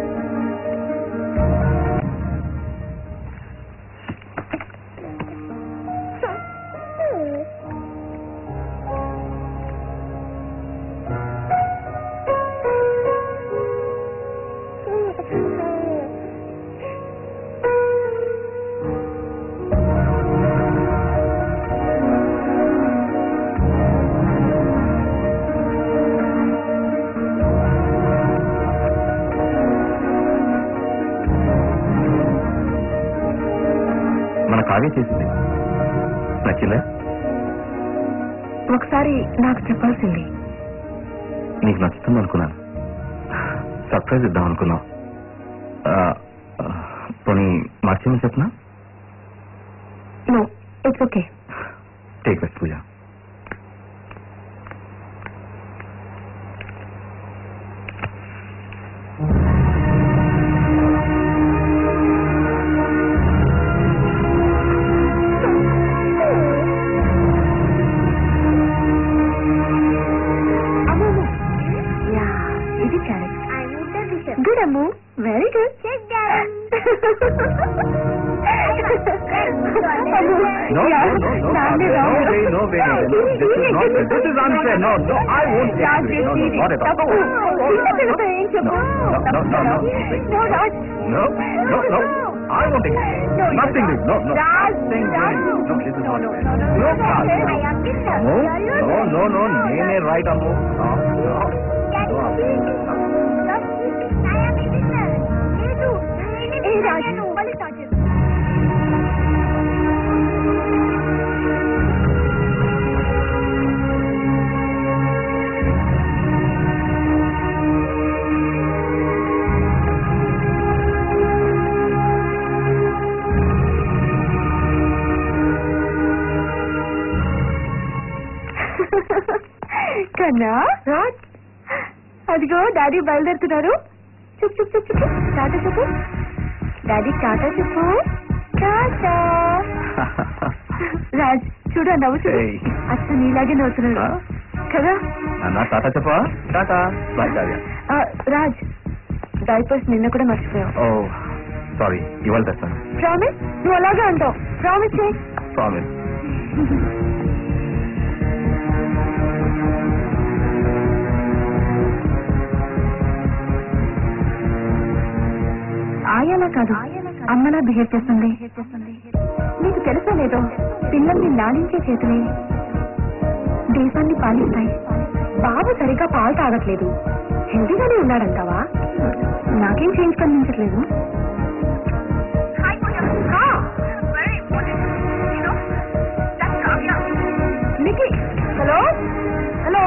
మన కావ్య చేసింది నచ్చిందా ఒకసారి నాకు చెప్పాల్సింది నీకు నచ్చుతుంది అనుకున్నాను సర్ప్రైజ్ ఇద్దాం అనుకున్నాం ఆ, ఆ, పోనీ మార్చేమని చెప్పనా no it's okay take rest Pooja yeah ఇది carrot good Ammu very good No, no, no, no, no way, no way, no, this is not, this is unfair, no, no, I won't take this, no, no, not at all. No, no, no, no, no, no, no, I won't take it, nothing, doing, no, no, nothing, doing, no, this is not fair, no, no, no, no, no, నేనే right Ammu, no, no, no, కన్నా రాజ్ అదిగో daddy బయలుదేరుతున్నారు చెప్పు చెప్పు చెప్పు చెప్పు టాటా చెప్పు daddy Tata చెప్పు టాటా రాజ్ చూడు ఆ నవ్వు చూడు ఏయ్. అచ్చ నీలాగే నవ్వుతున్నాడు ఆ? కదా అన్న టాటా చెప్పవా టాటా బాయ్ కావ్య ఆ, రాజ్ డైపర్స్ నిన్న కూడా మర్చిపోయావు ఓ సారీ ఇవాళ తెస్తాను ప్రామిస్ నువ్వు అలాగే అంటావు ప్రామిస్ చేయి ప్రామిస్ ఆయాలా కాదు అమ్మలా బిహేవ్ చేస్తుంది నీకు తెలుసా లేదో పిల్లల్ని లాలించే చేతులే దేశాన్ని పాలిస్తాయి బాబు సరిగా పాలు తాగట్లేదు హెల్దీగానే ఉన్నాడంటావా నాకేం చేంజ్ కనిపించట్లేదు Nikki hello hello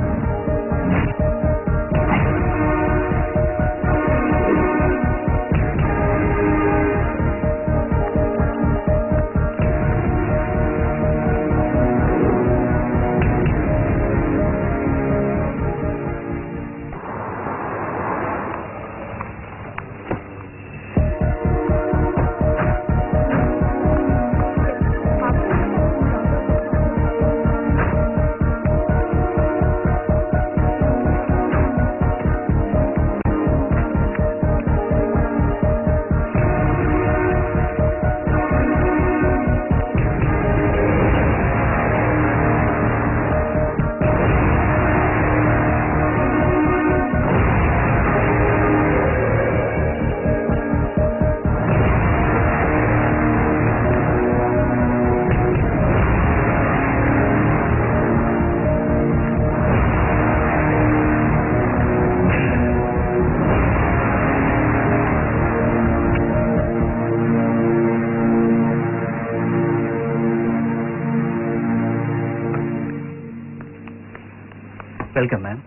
welcome ma'am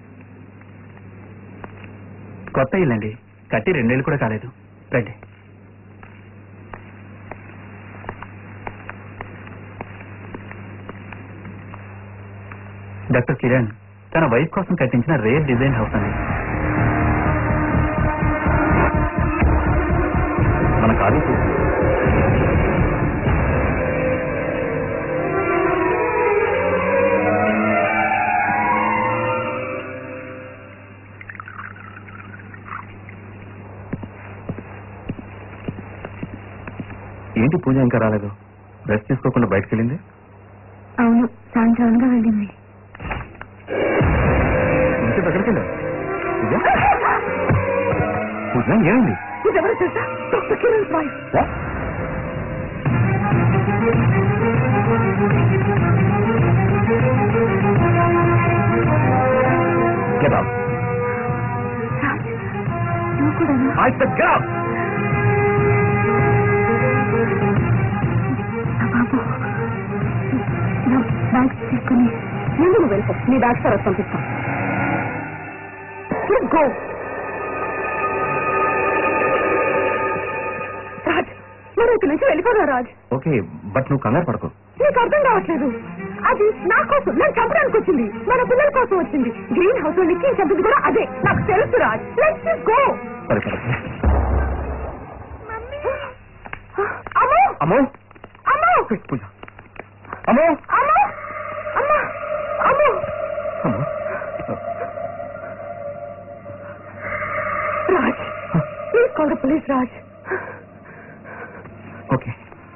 కొత్త ఇల్లండి కట్టి రెండేళ్ళు కూడా కాలేదు రండి డాక్టర్ కిరణ్ తన వైఫ్ కోసం కట్టించిన రేర్ డిజైన్ హౌస్ అండి మన కాదు ఏంటి పూజ ఇంకా రాలేదు రెస్ట్ తీసుకోకుండా బయటకు వెళ్ళింది అవును సాయంత్రం గా వెళ్ళింది ఇంటి దగ్గరికి వెళ్ళా పూజ పూజ ఏమైంది ఇదెవరు తెలుసా doctor Kiran wife What? Get out. Raj నువ్వు కూడానా I said get out. నా బాబు నా బ్యాగ్స్ తీసుకుని ముందు నువ్వు వెళ్ళిపో నీ బ్యాగ్స్ తర్వాత పంపిస్తాం గో రాజ్ నేను ఇక్కడి నుంచి వెళ్ళిపోదా రాజ్ ఓకే బట్ నువ్వు కంగారు పడకు నీకు అర్థం కావట్లేదు అది నా కోసం నేను చంపడానికి వచ్చింది మన పిల్లల కోసం వచ్చింది గ్రీన్ హౌస్ లో నిక్కి చంపింది కూడా అదే నాకు తెలుసు రాజ్ లెట్స్ గో సరే సరే అమ్మో అమ్మో అమ్మో పూజ అమ్మో అమ్మో అమ్మా అమ్మో అమ్మో Raj please call the police Raj okay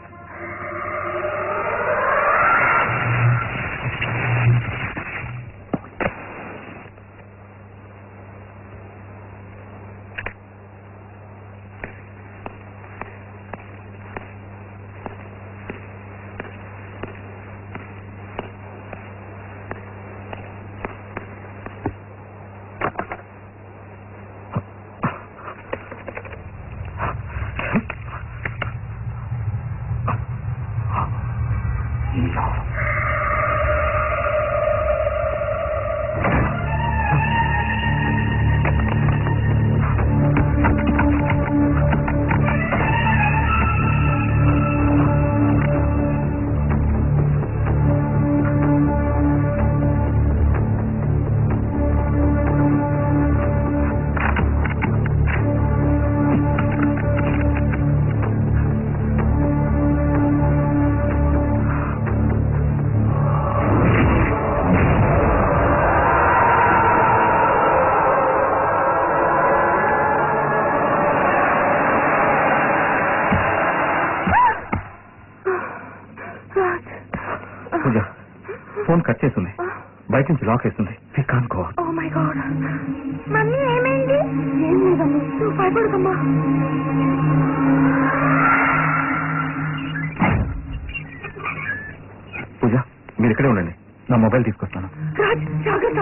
Raj Pooja phone cut చేస్తుంది బయట నుంచి లాక్ వేస్తుంది we can go oh my god mummy ఏమైంది ఏం లేదమ్మా నువ్వు భయపడకమ్మా పూజ మీరు ఇక్కడే ఉండండి నా మొబైల్ తీసుకొస్తాను రాజ్ జాగ్రత్త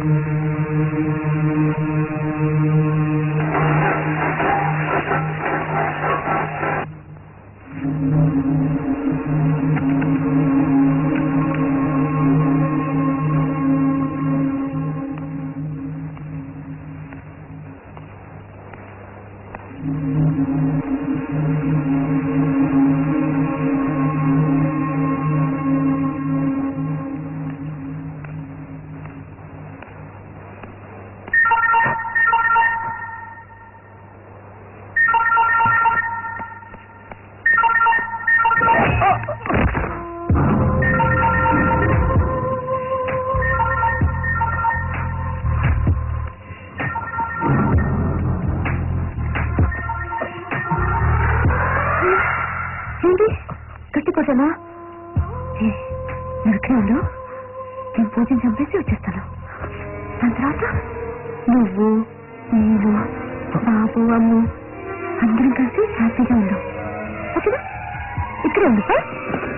ఏంటి గట్టిపోతానా ఏ, నువ్వు ఇక్కడే ఉండు నేను పూజను చంపేసి వచ్చేస్తాను దాని తర్వాత నువ్వు నేను బాబు అమ్ము అందరం కలిసి హ్యాపీగా ఉండు ఓకేనా ఇక్కడే ఉండు సార్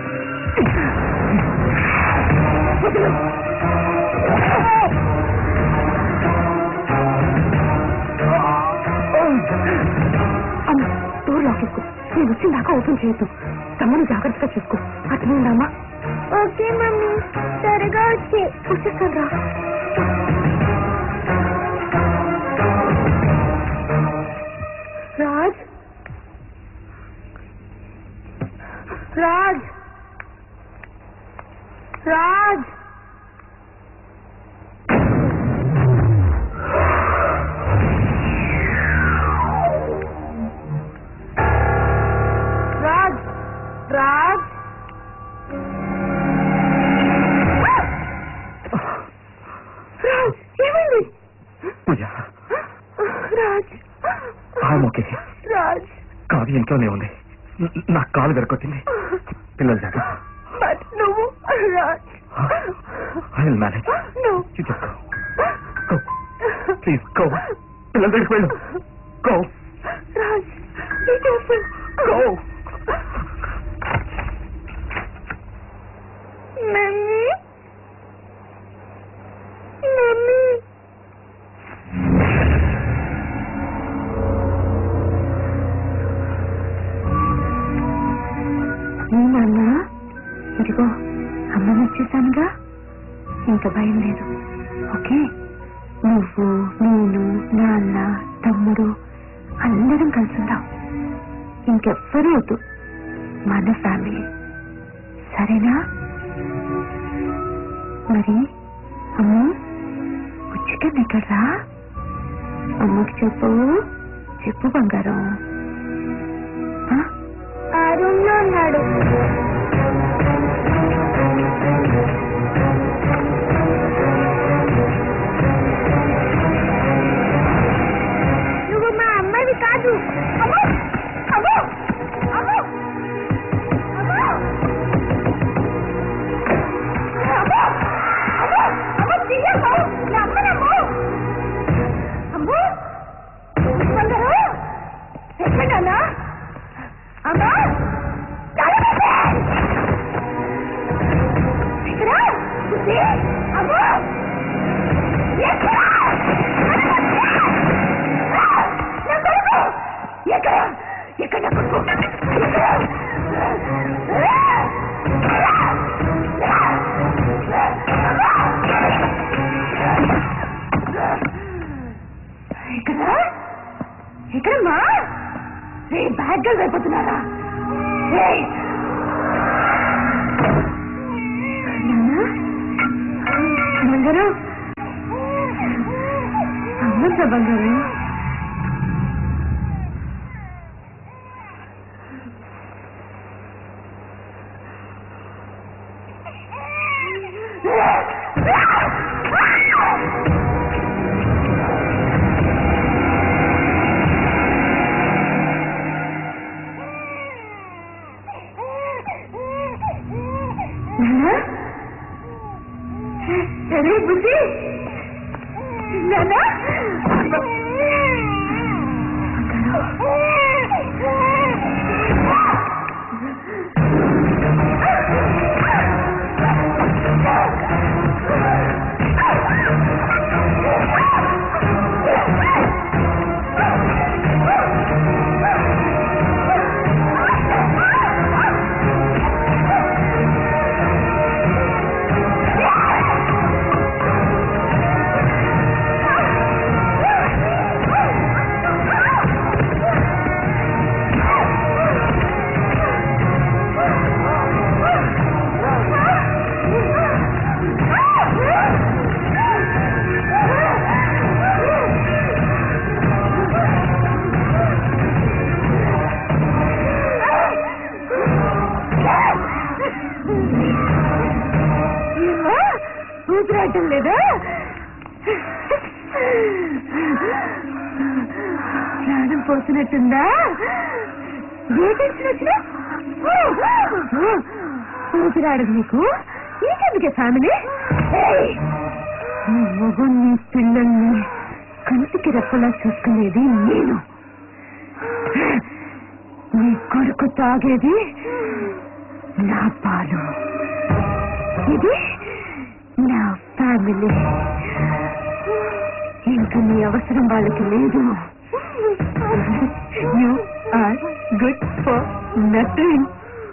అమ్మ డోర్ లాక్ చేసుకో నేను వచ్చిన దాకా ఓపెన్ చేయొద్దు తమ్ముని జాగ్రత్తగా చూసుకో అర్థమైందమ్మా ఓకే మమ్మీ త్వరగా వచ్చి వచ్చేస్తాను రా రాజ్ రాజ్ రాజ్ ఇంట్లోనే ఉంది న- నా కాలు దొరకొచ్చింది పిల్లలు జాగ్రత్త బట్ నువ్వు రాజ్ ఐ విల్ మేనేజ్ నువ్వు You just go. Go. Please go. పిల్లల దగ్గరికి వెళ్ళు go Raj be careful. Go mummy mummy నాన్న ఇదిగో అమ్మని వచ్చేసానుగా ఇంకా భయం లేదు ఓకే నువ్వు నేను నాన్న తమ్ముడు అందరం కలుసుందాం ఇంకెవ్వరూ వద్దు మన ఫ్యామిలీ సరేనా మరి అమ్ము ఉచికన్ ఎక్కడ్రా అమ్మకి చెప్పు చెప్పు బంగారం ఆ రూమ్ లో ఉన్నాడు నువ్వు మా అమ్మవి కాదు అమ్మో అమ్మో అమ్మో అమ్మో అమ్మో అమ్మో అమ్మో దిగమ్మో నా అమ్మనమ్మో అమ్మో బంగారు ఎక్కడన్నా అమ్మా ఇక్కడ బుద్ధి అమ్మో ఎక్కడ నా కొడుకు ఎక్కడ ఎక్కడ నా కొడుకు ఎక్కడ ఇక్కడ ఇక్కడమ్మా రే బ్యాడ్ గర్ల్ అయిపోతున్నారా రేయ్! నాన్నా? బంగారం అమ్మంతా బంగారం నాన్నా? అరే బుద్ధి నాన్నా? ఏమ్మా? ఊపిరాటం లేదా ప్రాణం పోతున్నట్టుందా ఏ టెన్షన్ వచ్చినా ఊపిరాడదు నీకు నీకెందుకే ఫ్యామిలీ నీ మొగుణ్ణి పిల్లల్ని కంటికి రెప్పలా చూసుకునేది నేను నీ కొడుకు తాగేది నా పాలు ఇది నా ఫ్యామిలీ ఇంకా నీ అవసరం వాళ్ళకి లేదు you are good for nothing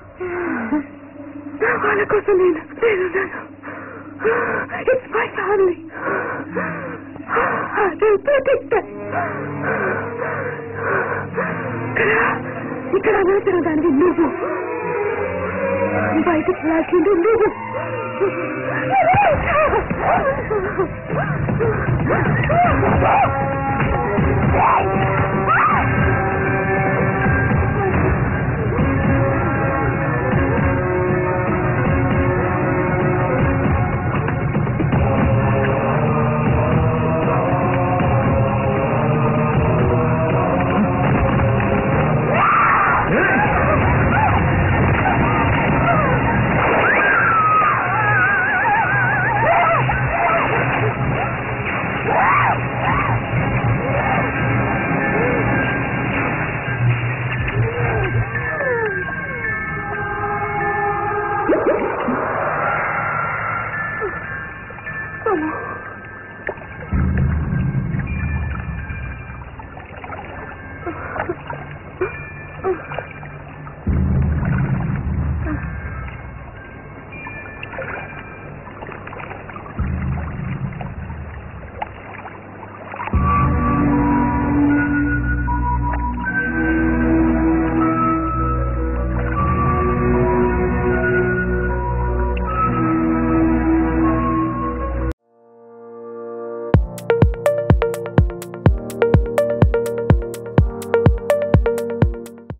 వాళ్ళ కోసం నేను ఇట్స్ మై ఫ్యామిలీ ఇక్కడ అనవసరం దాన్ని నువ్వు బయటకు లాక్కుంటూ నువ్వు Oh,